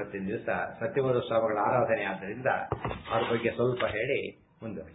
ಇವತ್ತಿನ ದಿವಸ ಸತ್ಯಬೋಧ ಸ್ವಾಮಿಗಳ ಆರಾಧನೆ ಆದ್ದರಿಂದ ಅವ್ರ ಬಗ್ಗೆ ಸ್ವಲ್ಪ ಹೇಳಿ ಮುಂದುವರಿ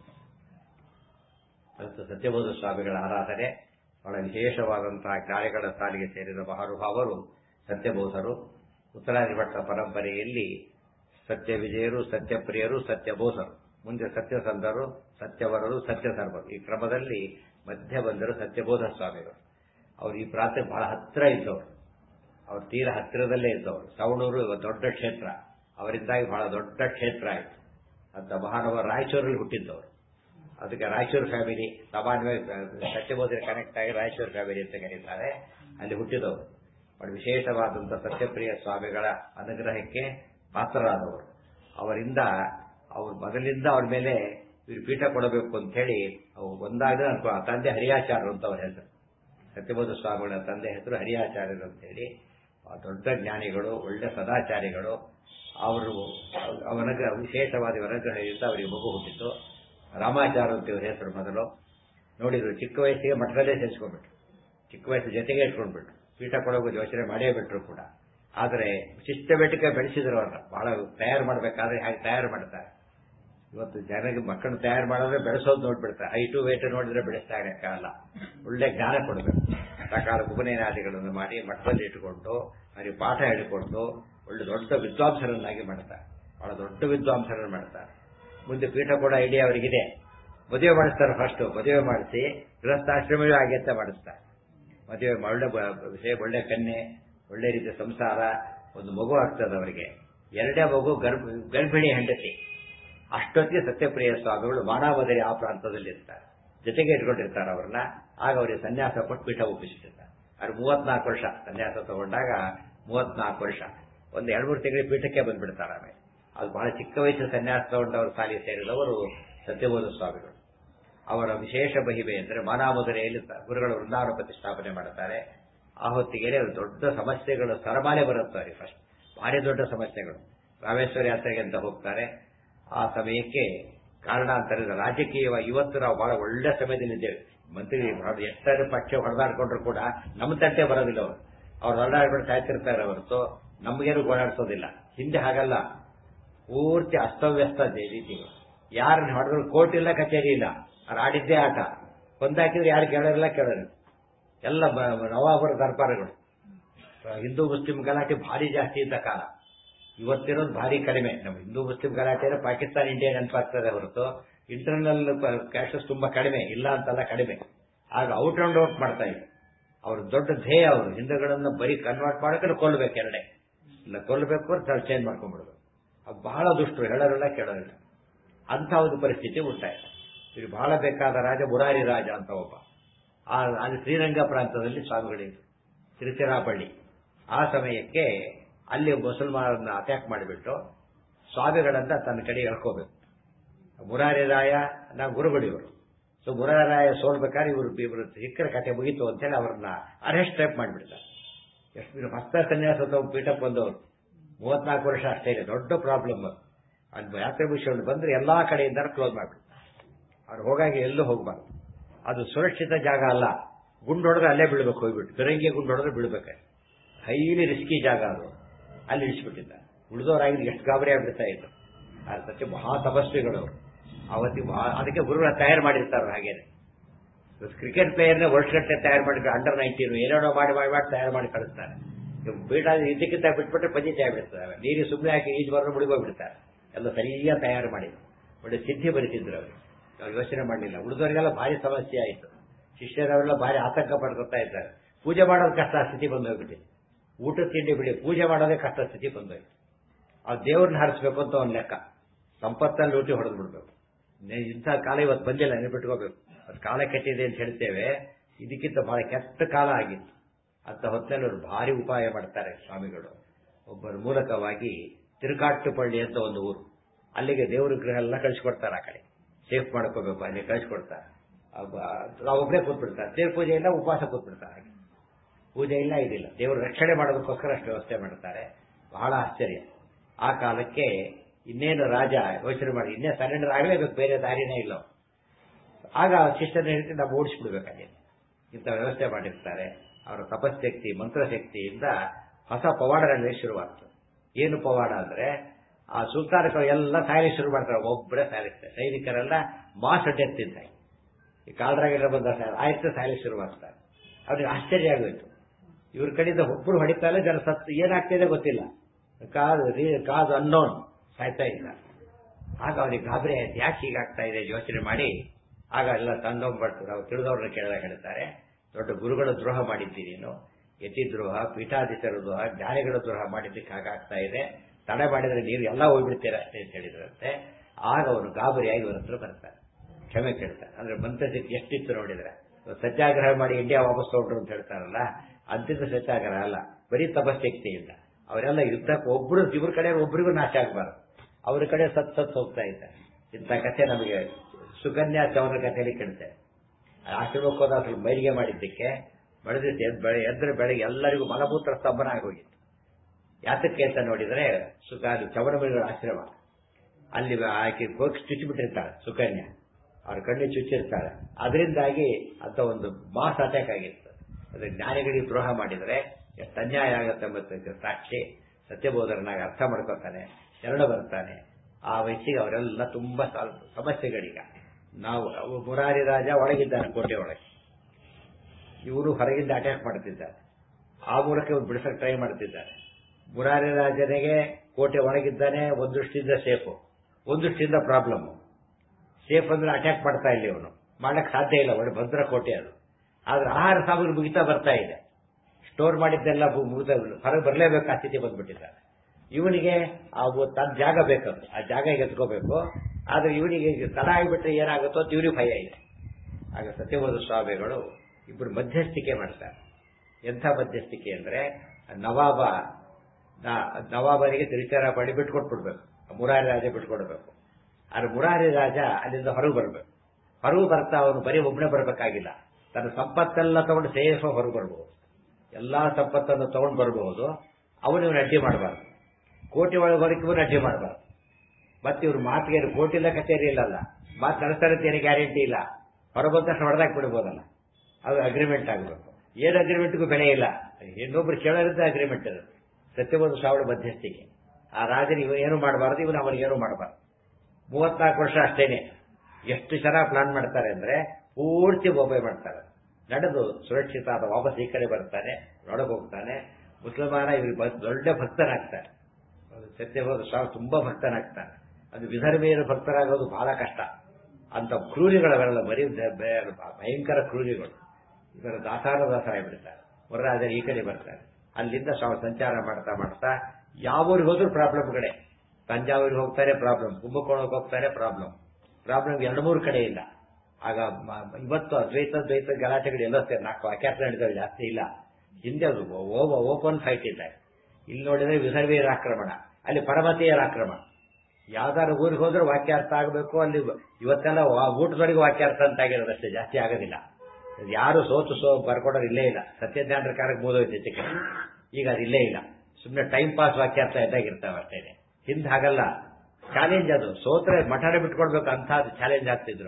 ಮತ್ತು ಸತ್ಯಬೋಧ ಸ್ವಾಮಿಗಳ ಆರಾಧನೆ ಬಹಳ ವಿಶೇಷವಾದಂತಹ ಜ್ಞಾನಿಗಳ ಸಾಲಿಗೆ ಸೇರಿದ ಮಹಾನುಭಾವರು ಸತ್ಯಬೋಧರು ಉತ್ತರಾದಿಭಟ್ಟ ಪರಂಪರೆಯಲ್ಲಿ ಸತ್ಯ ವಿಜಯರು ಸತ್ಯಪ್ರಿಯರು ಸತ್ಯಬೋಧರು ಮುಂದೆ ಸತ್ಯಸಂಧರು ಸತ್ಯವರರು ಸತ್ಯಧರ್ಮರು ಈ ಕ್ರಮದಲ್ಲಿ ಮಧ್ಯ ಬಂದರು ಸತ್ಯಬೋಧ ಸ್ವಾಮಿಗಳು ಅವರು ಈ ಪ್ರಾಂತ್ಯಕ್ಕೆ ಬಹಳ ಹತ್ತಿರ ಇದ್ದವರು ಅವ್ರ ತೀರ ಹತ್ತಿರದಲ್ಲೇ ಇದ್ದವರು ಸವಣೂರು ದೊಡ್ಡ ಕ್ಷೇತ್ರ ಅವರಿಂದಾಗಿ ಬಹಳ ದೊಡ್ಡ ಕ್ಷೇತ್ರ ಆಯಿತು ಅಂತ ಮಹಾನವ ರಾಯಚೂರಲ್ಲಿ ಹುಟ್ಟಿದ್ದವರು ಅದಕ್ಕೆ ರಾಯಚೂರು ಫ್ಯಾಮಿಲಿ ಸಾಮಾನ್ಯವಾಗಿ ಸತ್ಯಬೋಧನೆ ಕನೆಕ್ಟ್ ಆಗಿ ರಾಯಚೂರು ಫ್ಯಾಮಿಲಿ ಅಂತ ಕರೀತಾರೆ ಅಲ್ಲಿ ಹುಟ್ಟಿದವರು ಬಹಳ ವಿಶೇಷವಾದಂಥ ಸತ್ಯಪ್ರಿಯ ಸ್ವಾಮಿಗಳ ಅನುಗ್ರಹಕ್ಕೆ ಪಾತ್ರರಾದವರು ಅವರಿಂದ ಅವ್ರ ಮೊದಲಿಂದ ಅವ್ರ ಮೇಲೆ ಇವ್ರು ಪೀಠ ಕೊಡಬೇಕು ಅಂತ ಹೇಳಿ ಒಂದಾಗ ಅನ್ಕೋ ತಂದೆ ಹರಿಯಾಚಾರ್ಯರು ಅಂತ ಅವ್ರ ಹೆಸರು ಸತ್ಯಬೋಧ ಸ್ವಾಮಿಗಳ ತಂದೆ ಹೆಸರು ಹರಿಯಾಚಾರ್ಯರು ಅಂತ ಹೇಳಿ ದೊಡ್ಡ ಜ್ಞಾನಿಗಳು ಒಳ್ಳೆ ಸದಾಚಾರಿಗಳು ಅವರು ಅವನಗ್ರಹ ವಿಶೇಷವಾದ ಅನುಗ್ರಹದಿಂದ ಅವರಿಗೆ ಮಗು ಹುಟ್ಟಿತ್ತು ರಾಮಾಚಾರ್ಯ ಅಂತ ಇವ್ರ ಹೆಸರು ಮೊದಲು ನೋಡಿದ್ರು ಚಿಕ್ಕ ವಯಸ್ಸಿಗೆ ಮಠದಲ್ಲೇ ಸೇರಿಸ್ಕೊಂಡ್ಬಿಟ್ರು ಚಿಕ್ಕ ವಯಸ್ಸು ಜೊತೆಗೆ ಇಟ್ಕೊಂಡ್ಬಿಟ್ರು ಪೀಠ ಕೊಡೋಕೆ ಯೋಚನೆ ಮಾಡೇ ಬಿಟ್ರು ಕೂಡ ಆದರೆ ಸಿಸ್ಟಮೆಟಿಕ್ ಬೆಳೆಸಿದ್ರು ಅವ್ರನ್ನ ಬಹಳ ತಯಾರು ಮಾಡಬೇಕಾದ್ರೆ ಹಾಗೆ ತಯಾರು ಮಾಡ್ತಾರೆ ಇವತ್ತು ಜನರಿಗೆ ಮಕ್ಕಳನ್ನ ತಯಾರು ಮಾಡಿದ್ರೆ ಬೆಳೆಸೋದು ನೋಡ್ಬಿಡ್ತಾರೆ ಹೈಟು ವೇಟು ನೋಡಿದ್ರೆ ಬೆಳೆಸ್ತಾ ಇರೋಕ್ಕಾಗಲ್ಲ ಒಳ್ಳೆ ಜ್ಞಾನ ಕೊಡಬೇಕು ಸಕಾಲ ಉಪನಯನಾದಿಗಳನ್ನು ಮಾಡಿ ಮಠದಲ್ಲಿ ಇಟ್ಟುಕೊಂಡು ಅವರಿಗೆ ಪಾಠ ಹೇಳಿಕೊಂಡು ಒಳ್ಳೆ ದೊಡ್ಡ ವಿದ್ವಾಂಸರನ್ನಾಗಿ ಮಾಡ್ತಾರೆ ಬಹಳ ದೊಡ್ಡ ವಿದ್ವಾಂಸರನ್ನು ಮಾಡ್ತಾರೆ ಮುಂದೆ ಪೀಠ ಕೂಡ ಐಡಿಯಾ ಅವರಿಗಿದೆ ಮದುವೆ ಮಾಡಿಸ್ತಾರೆ ಫಸ್ಟ್ ಮದುವೆ ಮಾಡಿಸಿ ಗೃಹಸ್ಥಾಶ್ರಮವೇ ಆಗಿ ಅಂತ ಮಾಡಿಸ್ತಾರೆ ಮದುವೆ ಒಳ್ಳೆ ವಿಷಯ ಒಳ್ಳೆ ಕನ್ಯೆ ಒಳ್ಳೆ ರೀತಿಯ ಸಂಸಾರ ಒಂದು ಮಗು ಆಗ್ತದೆ ಅವರಿಗೆ ಎರಡೇ ಮಗು ಗರ್ಭ ಗರ್ಭಿಣಿ ಹೆಂಡತಿ ಅಷ್ಟೊತ್ತಿಗೆ ಸತ್ಯಪ್ರಿಯ ಸ್ವಾಮಿಗಳು ಮಾನಾವದರಿ ಆ ಪ್ರಾಂತದಲ್ಲಿ ಇರ್ತಾರೆ ಜೊತೆಗೆ ಇಟ್ಕೊಂಡಿರ್ತಾರೆ ಅವ್ರನ್ನ ಆಗ ಅವರಿಗೆ ಸನ್ಯಾಸ ಕೊಟ್ಟು ಪೀಠ ಒಪ್ಪಿಸಿರ್ತಾರೆ ಅವ್ರು ಮೂವತ್ನಾಲ್ಕು ವರ್ಷ ಸನ್ಯಾಸ ತಗೊಂಡಾಗ ಮೂವತ್ನಾಲ್ಕು ವರ್ಷ ಒಂದು ಎರಡು ಮೂರು ತಿಂಗಳಿಗೆ ಪೀಠಕ್ಕೆ ಬಂದ್ಬಿಡ್ತಾರೆ ಆಮೇಲೆ ಅದು ಬಹಳ ಚಿಕ್ಕ ವಯಸ್ಸು ಸನ್ಯಾಸ ತಗೊಂಡವರು ಸಾಲಿ ಸೇರಿದವರು ಸತ್ಯಬೋಧ ಸ್ವಾಮಿಗಳು ಅವರ ವಿಶೇಷ ಮಹಿಮೆ ಅಂದರೆ ಮಾನಾಮದುರೆಯಲ್ಲಿ ಗುರುಗಳ ವೃಂದಾವನ ಪ್ರತಿಷ್ಠಾಪನೆ ಮಾಡುತ್ತಾರೆ ಆ ಹೊತ್ತಿಗೆ ದೊಡ್ಡ ಸಮಸ್ಯೆಗಳು ಸರಮಾಲೆ ಬರುತ್ತಾರೆ ಫಸ್ಟ್ ಭಾರಿ ದೊಡ್ಡ ಸಮಸ್ಯೆಗಳು ರಾಮೇಶ್ವರ ಯಾತ್ರೆಗೆ ಅಂತ ಹೋಗ್ತಾರೆ ಆ ಸಮಯಕ್ಕೆ ಕಾರಣಾಂತರದ ರಾಜಕೀಯವಾಗಿ ಇವತ್ತು ನಾವು ಬಹಳ ಒಳ್ಳೆ ಸಮಯದಲ್ಲಿದ್ದೇವೆ ಮಂತ್ರಿ ಎಷ್ಟರ ಪಕ್ಷ ಹೊಡೆದಾಡ್ಕೊಂಡ್ರು ಕೂಡ ನಮ್ಮ ತಟ್ಟೆ ಬರೋದಿಲ್ಲ ಅವರು ಅವ್ರು ಹೊಡೆದಾಡ್ಬಿಟ್ಟು ಸಾಯ್ತಿರ್ತಾರೆ ಹೊರತು ನಮಗೇನು ಓಡಾಡಿಸೋದಿಲ್ಲ ಹಿಂದೆ ಹಾಗಲ್ಲ ಪೂರ್ತಿ ಅಸ್ತವ್ಯಸ್ತ ರೀತಿಗಳು ಯಾರನ್ನ ಹೊಡೆದ್ರು ಕೋರ್ಟ್ ಇಲ್ಲ ಕಚೇರಿ ಇಲ್ಲ ಅವ್ರು ಆಡಿದ್ದೇ ಆಟ ಕೊಂದಾಕಿದ್ರೆ ಯಾರು ಕೇಳೋರಿಲ್ಲ ಕೇಳೋರು ಎಲ್ಲ ನವಾಬರ ದರ್ಬಾರಗಳು ಹಿಂದೂ ಮುಸ್ಲಿಂ ಗಲಾಟೆ ಭಾರಿ ಜಾಸ್ತಿ ಇದ್ದ ಕಾಲ ಇವತ್ತಿರೋದು ಭಾರಿ ಕಡಿಮೆ ನಮ್ಮ ಹಿಂದೂ ಮುಸ್ಲಿಂ ಗಲಾಟೆ ಪಾಕಿಸ್ತಾನ ಇಂಡಿಯಾ ನೆನಪಾಗ್ತದೆ ಹೊರತು ಇಂಟರ್ನಲ್ ಕ್ಯಾಶಸ್ ತುಂಬಾ ಕಡಿಮೆ ಇಲ್ಲ ಅಂತಲ್ಲ ಕಡಿಮೆ ಆಗ ಔಟ್ ಅಂಡ್ ಔಟ್ ಮಾಡ್ತಾ ಇದ್ರು ಅವ್ರ ದೊಡ್ಡ ಧ್ಯೇಯ ಅವರು ಹಿಂದೂಗಳನ್ನು ಬರೀ ಕನ್ವರ್ಟ್ ಮಾಡೋಕೆ ಕೊಲ್ಲಬೇಕು ಎರಡೇ ಇಲ್ಲ ಕೊಲ್ಲಬೇಕು ಅಂತ ಚೇಂಜ್ ಮಾಡ್ಕೊಂಡ್ಬಿಡ್ಬೇಕು ಅದು ಬಹಳ ದುಷ್ಟರು ಹೇಳೋರಿಲ್ಲ ಕೇಳೋರಿಲ್ಲ ಅಂತ ಒಂದು ಪರಿಸ್ಥಿತಿ ಉಂಟಾಯಿತು ಇದು ಬಹಳ ಬೇಕಾದ ರಾಜ ಮುರಾರಿ ರಾಜ ಅಂತ ಒಬ್ಬ ಆ ಅಲ್ಲಿ ಶ್ರೀರಂಗ ಪ್ರಾಂತದಲ್ಲಿ ಸ್ವಾಮಿಗಳಿದ್ರು ತಿರುಚಿರಾಪಳ್ಳಿ ಆ ಸಮಯಕ್ಕೆ ಅಲ್ಲಿ ಮುಸಲ್ಮಾನರನ್ನ ಅಟ್ಯಾಕ್ ಮಾಡಿಬಿಟ್ಟು ಸ್ವಾಮಿಗಳನ್ನ ತನ್ನ ಕಡೆ ಎಳ್ಕೋಬೇಕು ಮುರಾರಿ ರಾಯ ನಾವು ಗುರುಗಳಿವರು ಸೊ ಮುರಾರಿ ರಾಯ ಸೋಲ್ಬೇಕಾದ್ರೆ ಇವರು ಇವರು ಸಿಕ್ಕರ ಕತೆ ಮುಗೀತು ಅಂತೇಳಿ ಅವ್ರನ್ನ ಅರೆಸ್ಟ್ ಟೈಪ್ ಮಾಡಿಬಿಡ್ತಾರೆ ಎಷ್ಟು ಮಸ್ತ ಸನ್ಯಾಸ ಪೀಠಪ್ ಬಂದವರು ಮೂವತ್ನಾಲ್ಕು ವರ್ಷ ಅಷ್ಟೇ ಇದೆ ದೊಡ್ಡ ಪ್ರಾಬ್ಲಮ್ ಅದು ಯಾತ್ರೆ ಮುಗಿಸ್ಕೊಂಡು ಬಂದ್ರೆ ಎಲ್ಲಾ ಕಡೆಯಿಂದ ಕ್ಲೋಸ್ ಮಾಡಿಬಿಡ್ತಾರೆ ಅವ್ರು ಹೋಗಾಗಿ ಎಲ್ಲೂ ಹೋಗ್ಬಾರ್ದು ಅದು ಸುರಕ್ಷಿತ ಜಾಗ ಅಲ್ಲ ಗುಂಡು ಹೊಡೆದ್ರೆ ಅಲ್ಲೇ ಬೀಳ್ಬೇಕು ಹೋಗ್ಬಿಟ್ಟು ಬಿರಂಗಿ ಗುಂಡು ಹೊಡೆದ್ರೆ ಬೀಳ್ಬೇಕು ಹೈಲಿ ರಿಸ್ಕಿ ಜಾಗ ಅದು ಅಲ್ಲಿ ಇಳಿಸ್ಬಿಟ್ಟಿದ್ದ ಉಳಿದವರಾಗಿ ಎಷ್ಟು ಗಾಬರಿ ಆಗ್ಬಿಡ್ತಾ ಇತ್ತು ಆ ಸತ್ಯ ಮಹಾ ತಪಸ್ವಿಗಳು ಅವರು ಅವತ್ತಿಗೆ ಅದಕ್ಕೆ ಗುರುಗಳ ತಯಾರು ಮಾಡಿರ್ತಾರೆ ಹಾಗೇನೆ ಕ್ರಿಕೆಟ್ ಪ್ಲೇಯರ್ನೇ ವರ್ಷಗಟ್ಟೆ ತಯಾರು ಮಾಡಿ ಅಂಡರ್ ನೈನ್ಟೀನ್ ಏನೇನೋ ಮಾಡಿ ಮಾಡಿ ಮಾಡಿ ತಯಾರು ಮಾಡಿ ಕಳಿಸ್ತಾರೆ ಬೀಟ ಇದಕ್ಕಿಂತ ಬಿಟ್ಬಿಟ್ರೆ ಪಂಚಾಯತಿ ಆಗಿಬಿಡ್ತದೆ ನೀರಿಗೆ ಸುಮ್ಮನೆ ಹಾಕಿ ಈಜು ಬರೋ ಮುಳುಗೋಗ್ಬಿಡ್ತಾರೆ ಎಲ್ಲ ಸರಿಯಾಗಿ ತಯಾರು ಮಾಡಿದ್ರು ಒಳ್ಳೆ ಸಿದ್ಧಿ ಬರೀತಿದ್ರು ಅವರು ಅವ್ರು ಯೋಚನೆ ಮಾಡಲಿಲ್ಲ ಉಳಿದವರಿಗೆಲ್ಲ ಭಾರಿ ಸಮಸ್ಯೆ ಆಯಿತು ಶಿಷ್ಯರವರೆಲ್ಲ ಭಾರಿ ಆತಂಕ ಪಡ್ಕೊತಾ ಇದ್ದಾರೆ ಪೂಜೆ ಮಾಡೋದು ಕಷ್ಟ ಸ್ಥಿತಿ ಬಂದೋಗ್ಬಿಟ್ಟಿದೆ ಊಟ ತಿಂಡಿ ಬಿಡಿ ಪೂಜೆ ಮಾಡೋದೇ ಕಷ್ಟ ಸ್ಥಿತಿ ಬಂದೋಯ್ತು ಆ ದೇವ್ರನ್ನ ಹಾರಿಸ್ಬೇಕು ಅಂತ ಒಂದು ಲೆಕ್ಕ ಸಂಪತ್ತಲ್ಲಿ ಲೂಟಿ ಹೊಡೆದು ಬಿಡ್ಬೇಕು ಇಂಥ ಕಾಲ ಇವತ್ತು ಬಂದಿಲ್ಲ ನೆನಪಿಟ್ಕೋಬೇಕು ಅದು ಕಾಲ ಕೆಟ್ಟಿದೆ ಅಂತ ಹೇಳ್ತೇವೆ ಇದಕ್ಕಿಂತ ಬಹಳ ಕೆಟ್ಟ ಕಾಲ ಆಗಿತ್ತು ಅಂತ ಹೊತ್ತಲ್ಲಿ ಅವರು ಭಾರಿ ಉಪಾಯ ಮಾಡ್ತಾರೆ ಸ್ವಾಮಿಗಳು ಒಬ್ಬರ ಮೂಲಕವಾಗಿ ತಿರುಕಾಟ್ಟುಪಳ್ಳಿ ಅಂತ ಒಂದು ಊರು ಅಲ್ಲಿಗೆ ದೇವ್ರ ಗೃಹ ಎಲ್ಲ ಕಳಿಸ್ಕೊಡ್ತಾರೆ ಆ ಕಡೆ ಸೇಫ್ ಮಾಡ್ಕೋಬೇಕು ಅಲ್ಲಿ ಕಳಿಸ್ಕೊಡ್ತಾರೆ ನಾವೊಬ್ಬರೇ ಕೂತ್ಬಿಡ್ತಾರೆ ದೇವ್ರ ಪೂಜೆ ಇಲ್ಲ ಉಪವಾಸ ಕೂತ್ಬಿಡ್ತಾರೆ ಹಾಗೆ ಪೂಜೆ ಇಲ್ಲ ಇದಿಲ್ಲ ದೇವರು ರಕ್ಷಣೆ ಮಾಡೋದಕ್ಕೋಸ್ಕರ ಅಷ್ಟು ವ್ಯವಸ್ಥೆ ಮಾಡ್ತಾರೆ ಬಹಳ ಆಶ್ಚರ್ಯ ಆ ಕಾಲಕ್ಕೆ ಇನ್ನೇನು ರಾಜ ಯೋಚನೆ ಮಾಡಿ ಇನ್ನೇ ಸರೆಂಡರ್ ಆಗಲೇಬೇಕು ಬೇರೆ ದಾರಿನೇ ಇಲ್ಲ ಆಗ ಶಿಷ್ಟನ ಹೇಳ್ತಿ ನಾವು ಓಡಿಸ್ಬಿಡ್ಬೇಕಾಗಿ ಇಂಥ ವ್ಯವಸ್ಥೆ ಮಾಡಿರ್ತಾರೆ ಅವರ ತಪಶಕ್ತಿ ಮಂತ್ರಶಕ್ತಿಯಿಂದ ಹೊಸ ಪವಾಡಗಳೇ ಶುರುವಾಗ್ತದೆ ಏನು ಪವಾಡ ಅಂದ್ರೆ ಆ ಸುಲ್ತಾನಕ ಎಲ್ಲ ಸಾಯಲಿಕ್ಕೆ ಶುರು ಮಾಡ್ತಾರೆ ಒಬ್ಬರೇ ಸಾಯಲಿಕ್ಕೆ ಸೈನಿಕರೆಲ್ಲ ಮಾಸ್ ಅಡ್ಡೆತ್ತಿದ್ದ ಈ ಕಾಲ್ರಾಗೆಲ್ಲ ಬಂದ ಆಯ್ತು ಸಾಯಲಿಕ್ಕೆ ಶುರು ಮಾಡ್ತಾರೆ ಅವ್ರಿಗೆ ಆಶ್ಚರ್ಯ ಆಗೋಯ್ತು ಇವ್ರ ಕಡೆಯಿಂದ ಒಬ್ಬರು ಹೊಡಿತಾ ಇಲ್ಲ ಜನ ಸತ್ತು ಏನಾಗ್ತಿದೆ ಗೊತ್ತಿಲ್ಲ ಕಾದು ಕಾದು ಅನ್ನೋನ್ ಸಾಯ್ತಾ ಇಲ್ಲ ಆಗ ಅವನಿಗೆ ಗಾಬರಿ ಆಯ್ತು ಯಾಕೆ ಹೀಗಾಗ್ತಾ ಇದೆ ಯೋಚನೆ ಮಾಡಿ ಆಗ ಎಲ್ಲ ತಂದೊಂಬಟ್ಟು ನಾವು ತಿಳಿದವ್ರನ್ನ ಕೇಳಿದಾಗ ಹೇಳ್ತಾರೆ ದೊಡ್ಡ ಗುರುಗಳ ದ್ರೋಹ ಮಾಡಿದ್ದೀನಿ ನೀನು ಯತಿ ದ್ರೋಹ ಪೀಠಾಧೀಶರ ದ್ರೋಹ ಜ್ಞಾನಿಗಳ ದ್ರೋಹ ಮಾಡಿದ್ದಕ್ಕೆ ಹಾಗಾಗ್ತಾ ಇದೆ ತಡೆ ಮಾಡಿದ್ರೆ ನೀವು ಎಲ್ಲ ಹೋಗ್ಬಿಡ್ತೀರ ಅಷ್ಟೇ ಅಂತ ಹೇಳಿದ್ರಂತೆ ಆಗ ಅವನು ಗಾಬರಿಯಾಗಿ ಅವರ ಹತ್ರ ಬರ್ತಾರೆ ಕ್ಷಮೆ ಕೇಳ್ತಾರೆ ಅಂದ್ರೆ ಮಂತ್ರಶಕ್ತಿ ಎಷ್ಟಿತ್ತು ನೋಡಿದ್ರೆ ಸತ್ಯಾಗ್ರಹ ಮಾಡಿ ಇಂಡಿಯಾ ವಾಪಸ್ ತಗೊಂಡ್ರು ಅಂತ ಹೇಳ್ತಾರಲ್ಲ ಅಂತಿದ್ದ ಸತ್ಯಾಗ್ರಹ ಅಲ್ಲ ಬರೀ ತಪಶಕ್ತಿ ಇಲ್ಲ ಅವರೆಲ್ಲ ಯುದ್ಧಕ್ಕೆ ಒಬ್ರು ಇವ್ರ ಕಡೆ ಒಬ್ರಿಗೂ ನಾಶ ಆಗಬಾರ್ದು ಅವ್ರ ಕಡೆ ಸತ್ ಸತ್ ಹೋಗ್ತಾ ಇದ್ದಾರೆ ಇಂಥ ಕಥೆ ನಮಗೆ ಸುಕನ್ಯಾ ಚೌರ ಕಥೆಯಲ್ಲಿ ಕೇಳ್ತೇವೆ ಆಶ್ರಮಕ್ಕೆ ಹೋದ ಸ್ವಲ್ಪ ಮೈಲಿಗೆ ಮಾಡಿದ್ದಕ್ಕೆ ಬೆಳೆದಿತ್ತು ಎದ್ ಬೆಳೆ ಎದ್ರೆ ಬೆಳಗ್ಗೆ ಎಲ್ಲರಿಗೂ ಮಲಮೂತ್ರ ಸ್ತಂಭನ ಆಗೋಗಿತ್ತು ಯಾತಕ್ಕೆ ಅಂತ ನೋಡಿದ್ರೆ ಸುಖ ಅದು ಚವರಮರಿಗಳ ಆಶ್ರಮ ಅಲ್ಲಿ ಆಕೆ ಹೋಗಿ ಚುಚ್ಚಿಬಿಟ್ಟಿರ್ತಾಳೆ ಸುಕನ್ಯ ಅವ್ರ ಕಣ್ಣಿ ಚುಚ್ಚಿರ್ತಾಳೆ ಅದರಿಂದಾಗಿ ಅಂತ ಒಂದು ಮಾಸ್ ಅಟ್ಯಾಕ್ ಆಗಿತ್ತು ಅದು ಜ್ಞಾನಿಗಳಿಗೆ ದ್ರೋಹ ಮಾಡಿದರೆ ಎಷ್ಟು ಅನ್ಯಾಯ ಆಗುತ್ತೆ ಎಂಬುದಕ್ಕೆ ಸಾಕ್ಷಿ ಸತ್ಯಬೋಧರನಾಗಿ ಅರ್ಥ ಮಾಡ್ಕೊತಾನೆ ಶರಣ ಬರ್ತಾನೆ ಆ ವಯಸ್ಸಿಗೆ ಅವರೆಲ್ಲ ತುಂಬಾ ಸಮಸ್ಯೆಗಳೀಗ ನಾವು ಮುರಾರಿ ರಾಜ ಒಳಗಿದ್ದಾನೆ ಕೋಟೆ ಒಳಗೆ ಇವರು ಹೊರಗಿಂದ ಅಟ್ಯಾಕ್ ಮಾಡ್ತಿದ್ದಾರೆ ಆ ಮೂಲಕ ಇವ್ರು ಬಿಡಿಸಕ್ಕೆ ಟ್ರೈ ಮಾಡ್ತಿದ್ದಾರೆ ಮುರಾರಿ ರಾಜನಿಗೆ ಕೋಟೆ ಒಳಗಿದ್ದಾನೆ ಒಂದು ದೃಷ್ಟಿಯಿಂದ ಸೇಫು ಒಂದು ದೃಷ್ಟಿಯಿಂದ ಪ್ರಾಬ್ಲಮ್ ಸೇಫ್ ಅಂದ್ರೆ ಅಟ್ಯಾಕ್ ಮಾಡ್ತಾ ಇಲ್ಲ ಇವನು ಮಾಡಕ್ ಸಾಧ್ಯ ಇಲ್ಲ ಒಳ್ಳೆ ಭದ್ರ ಕೋಟೆ ಅದು ಆದ್ರೆ ಆಹಾರ ಸಾಮಗ್ರಿ ಮುಗಿತಾ ಬರ್ತಾ ಇದೆ ಸ್ಟೋರ್ ಮಾಡಿದ್ದೆಲ್ಲ ಮುಗಿದ ಹೊರಗೆ ಬರಲೇಬೇಕು ಆ ಸ್ಥಿತಿ ಬಂದ್ಬಿಟ್ಟಿದ್ದಾರೆ ಇವನಿಗೆ ಆ ತನ್ನ ಜಾಗ ಬೇಕಂತ ಆ ಜಾಗ ಎತ್ಕೋಬೇಕು ಆದ್ರೆ ಇವನಿಗೆ ತಡ ಆಗಿಬಿಟ್ರೆ ಏನಾಗುತ್ತೋ ಅಂತ ಇವನಿಗೆ ಭಯ ಇದೆ ಆಗ ಸತ್ಯಬೋಧ ಸ್ವಾಮಿಗಳು ಇಬ್ಬರು ಮಧ್ಯಸ್ಥಿಕೆ ಮಾಡ್ತಾರೆ ಎಂಥ ಮಧ್ಯಸ್ಥಿಕೆ ಅಂದ್ರೆ ನವಾಬ ನವಾಬನಿಗೆ ತಿರುಚಾರ ಮಾಡಿ ಬಿಟ್ಕೊಟ್ಬಿಡ್ಬೇಕು ಮುರಾರಿ ರಾಜ ಬಿಟ್ಕೊಡ್ಬೇಕು ಆದ್ರೆ ಮುರಾರಿ ರಾಜ ಅಲ್ಲಿಂದ ಹೊರಗೆ ಬರಬೇಕು ಹೊರಗೆ ಬರ್ತಾ ಅವನು ಬರೀ ಒಬ್ಬನೇ ಬರಬೇಕಾಗಿಲ್ಲ ತನ್ನ ಸಂಪತ್ತೆಲ್ಲ ತಗೊಂಡು ಸೇಫ್ ಹೊರಗೆ ಬರಬಹುದು ಎಲ್ಲಾ ಸಂಪತ್ತನ್ನು ತಗೊಂಡು ಬರಬಹುದು ಅವನು ಇವನು ಅಡ್ಡಿ ಮಾಡಬಾರ್ದು ಕೋಟೆ ಒಳಗೆ ಬರಕ್ಕೆ ಇವನು ಅಡ್ಡಿ ಮಾಡಬಾರ್ದು ಮತ್ತೆ ಇವ್ರು ಮಾತಿಗೆ ಕೋಟಿಲ್ಲ ಕಚೇರಿ ಇಲ್ಲಲ್ಲ ಮಾತು ನಡೆಸ್ತಾರೆ ಅಂತ ಏನು ಗ್ಯಾರಂಟಿ ಇಲ್ಲ ಹೊರಬಂದ ತಕ್ಷಣ ಹೊಡೆದಾಕ್ ಬಿಡ್ಬೋದಲ್ಲ ಅದು ಅಗ್ರಿಮೆಂಟ್ ಆಗಬೇಕು ಏನು ಅಗ್ರಿಮೆಂಟ್ಗೂ ಬೆಲೆ ಇಲ್ಲ ಇನ್ನೊಬ್ರು ಕೇಳೋದ್ರಿಂದ ಅಗ್ರಿಮೆಂಟ್ ಇರುತ್ತೆ ಸತ್ಯಬೋಧ ಸಾವಿರ ಮಧ್ಯಸ್ಥಿಗೆ ಆ ರಾಜನ ಇವ ಏನು ಮಾಡಬಾರ್ದು ಇವನು ಅವನಿಗೇನು ಮಾಡಬಾರ್ದು ಮೂವತ್ನಾಲ್ಕು ವರ್ಷ ಅಷ್ಟೇನೆ ಎಷ್ಟು ಚೆನ್ನಾಗಿ ಪ್ಲಾನ್ ಮಾಡ್ತಾರೆ ಅಂದ್ರೆ ಪೂರ್ತಿ ಒಬ್ಬೆ ಮಾಡ್ತಾರೆ ನಡೆದು ಸುರಕ್ಷಿತ ಆದ ವಾಪಸ್ ಈ ಕಡೆ ಬರ್ತಾನೆ ಒಳಗೆ ಹೋಗ್ತಾನೆ ಮುಸಲ್ಮಾನ ಇವ್ರಿಗೆ ದೊಡ್ಡ ಭಕ್ತನಾಗ್ತಾನೆ ಸತ್ಯಬೋಧ ಸ್ವಾಮಿ ತುಂಬಾ ಭಕ್ತನಾಗ್ತಾನೆ ಅದು ವಿಧರ್ಮೀಯರ ಭಕ್ತರಾಗೋದು ಬಹಳ ಕಷ್ಟ ಅಂತ ಕ್ರೂರಿಗಳವೆಲ್ಲ ಬರೀ ಭಯಂಕರ ಕ್ರೂರಿಗಳು ಇದರ ದಾಸಾರ ದಾಸ ಆಗಿಬಿಡ್ತಾರೆ ವರರಾಜರು ಈ ಕಡೆ ಬರ್ತಾರೆ ಅಲ್ಲಿಂದ ಸ್ವಾಮಿ ಸಂಚಾರ ಮಾಡ್ತಾ ಮಾಡ್ತಾ ಯಾವ ಊರಿಗೆ ಹೋದ್ರೂ ಪ್ರಾಬ್ಲಮ್ಗಳೇ ತಂಜಾವೂರಿಗೆ ಹೋಗ್ತಾರೆ ಪ್ರಾಬ್ಲಮ್ ಕುಂಭಕೋಣಕ್ಕೆ ಹೋಗ್ತಾರೆ ಪ್ರಾಬ್ಲಮ್ ಪ್ರಾಬ್ಲಮ್ ಎರಡು ಮೂರು ಕಡೆ ಇಲ್ಲ ಆಗ ಇವತ್ತು ಅದ್ವೈತ ದ್ವೈತ ಗಲಾಟೆಗಳು ಎಲ್ಲ ಸೇರಿ ನಾಲ್ಕು ವಾಕ್ಯಾರ್ಥ ನಡೆದವು ಜಾಸ್ತಿ ಇಲ್ಲ ಹಿಂದೆ ಅದು ಓಪನ್ ಫೈಟ್ ಇದೆ ಇಲ್ಲಿ ನೋಡಿದ್ರೆ ವಿಧರ್ವೀಯರ ಆಕ್ರಮಣ ಅಲ್ಲಿ ಪರಮತೀಯರ ಆಕ್ರಮಣ ಯಾವ್ದಾರು ಊರಿಗೆ ಹೋದ್ರೆ ವಾಕ್ಯಾರ್ಥ ಆಗಬೇಕು ಅಲ್ಲಿ ಇವತ್ತೆಲ್ಲ ಊಟದವರೆಗೂ ವಾಕ್ಯಾರ್ಥ ಅಂತ ಆಗಿರೋದಷ್ಟೇ ಜಾಸ್ತಿ ಆಗೋದಿಲ್ಲ ಯಾರು ಸೋತು ಸೋ ಬರ್ಕೊಡೋರು ಇಲ್ಲೇ ಇಲ್ಲ ಸತ್ಯಜ್ಞಾನ ಕಾಲಕ್ಕೆ ಮೂದೋಯ್ತು ಚಿಕ್ಕ ಈಗ ಅದು ಇಲ್ಲೇ ಇಲ್ಲ ಸುಮ್ಮನೆ ಟೈಮ್ ಪಾಸ್ ವಾಕ್ಯಾರ್ಥ ಇದ್ದಾಗಿರ್ತಾವೆ ಅಷ್ಟೇನೆ ಹಿಂದೆ ಹಾಗಲ್ಲ ಚಾಲೆಂಜ್ ಅದು ಸೋತ್ರೆ ಮಠಾನೆ ಬಿಟ್ಕೊಡ್ಬೇಕು ಅಂತ ಚಾಲೆಂಜ್ ಆಗ್ತಿದ್ರು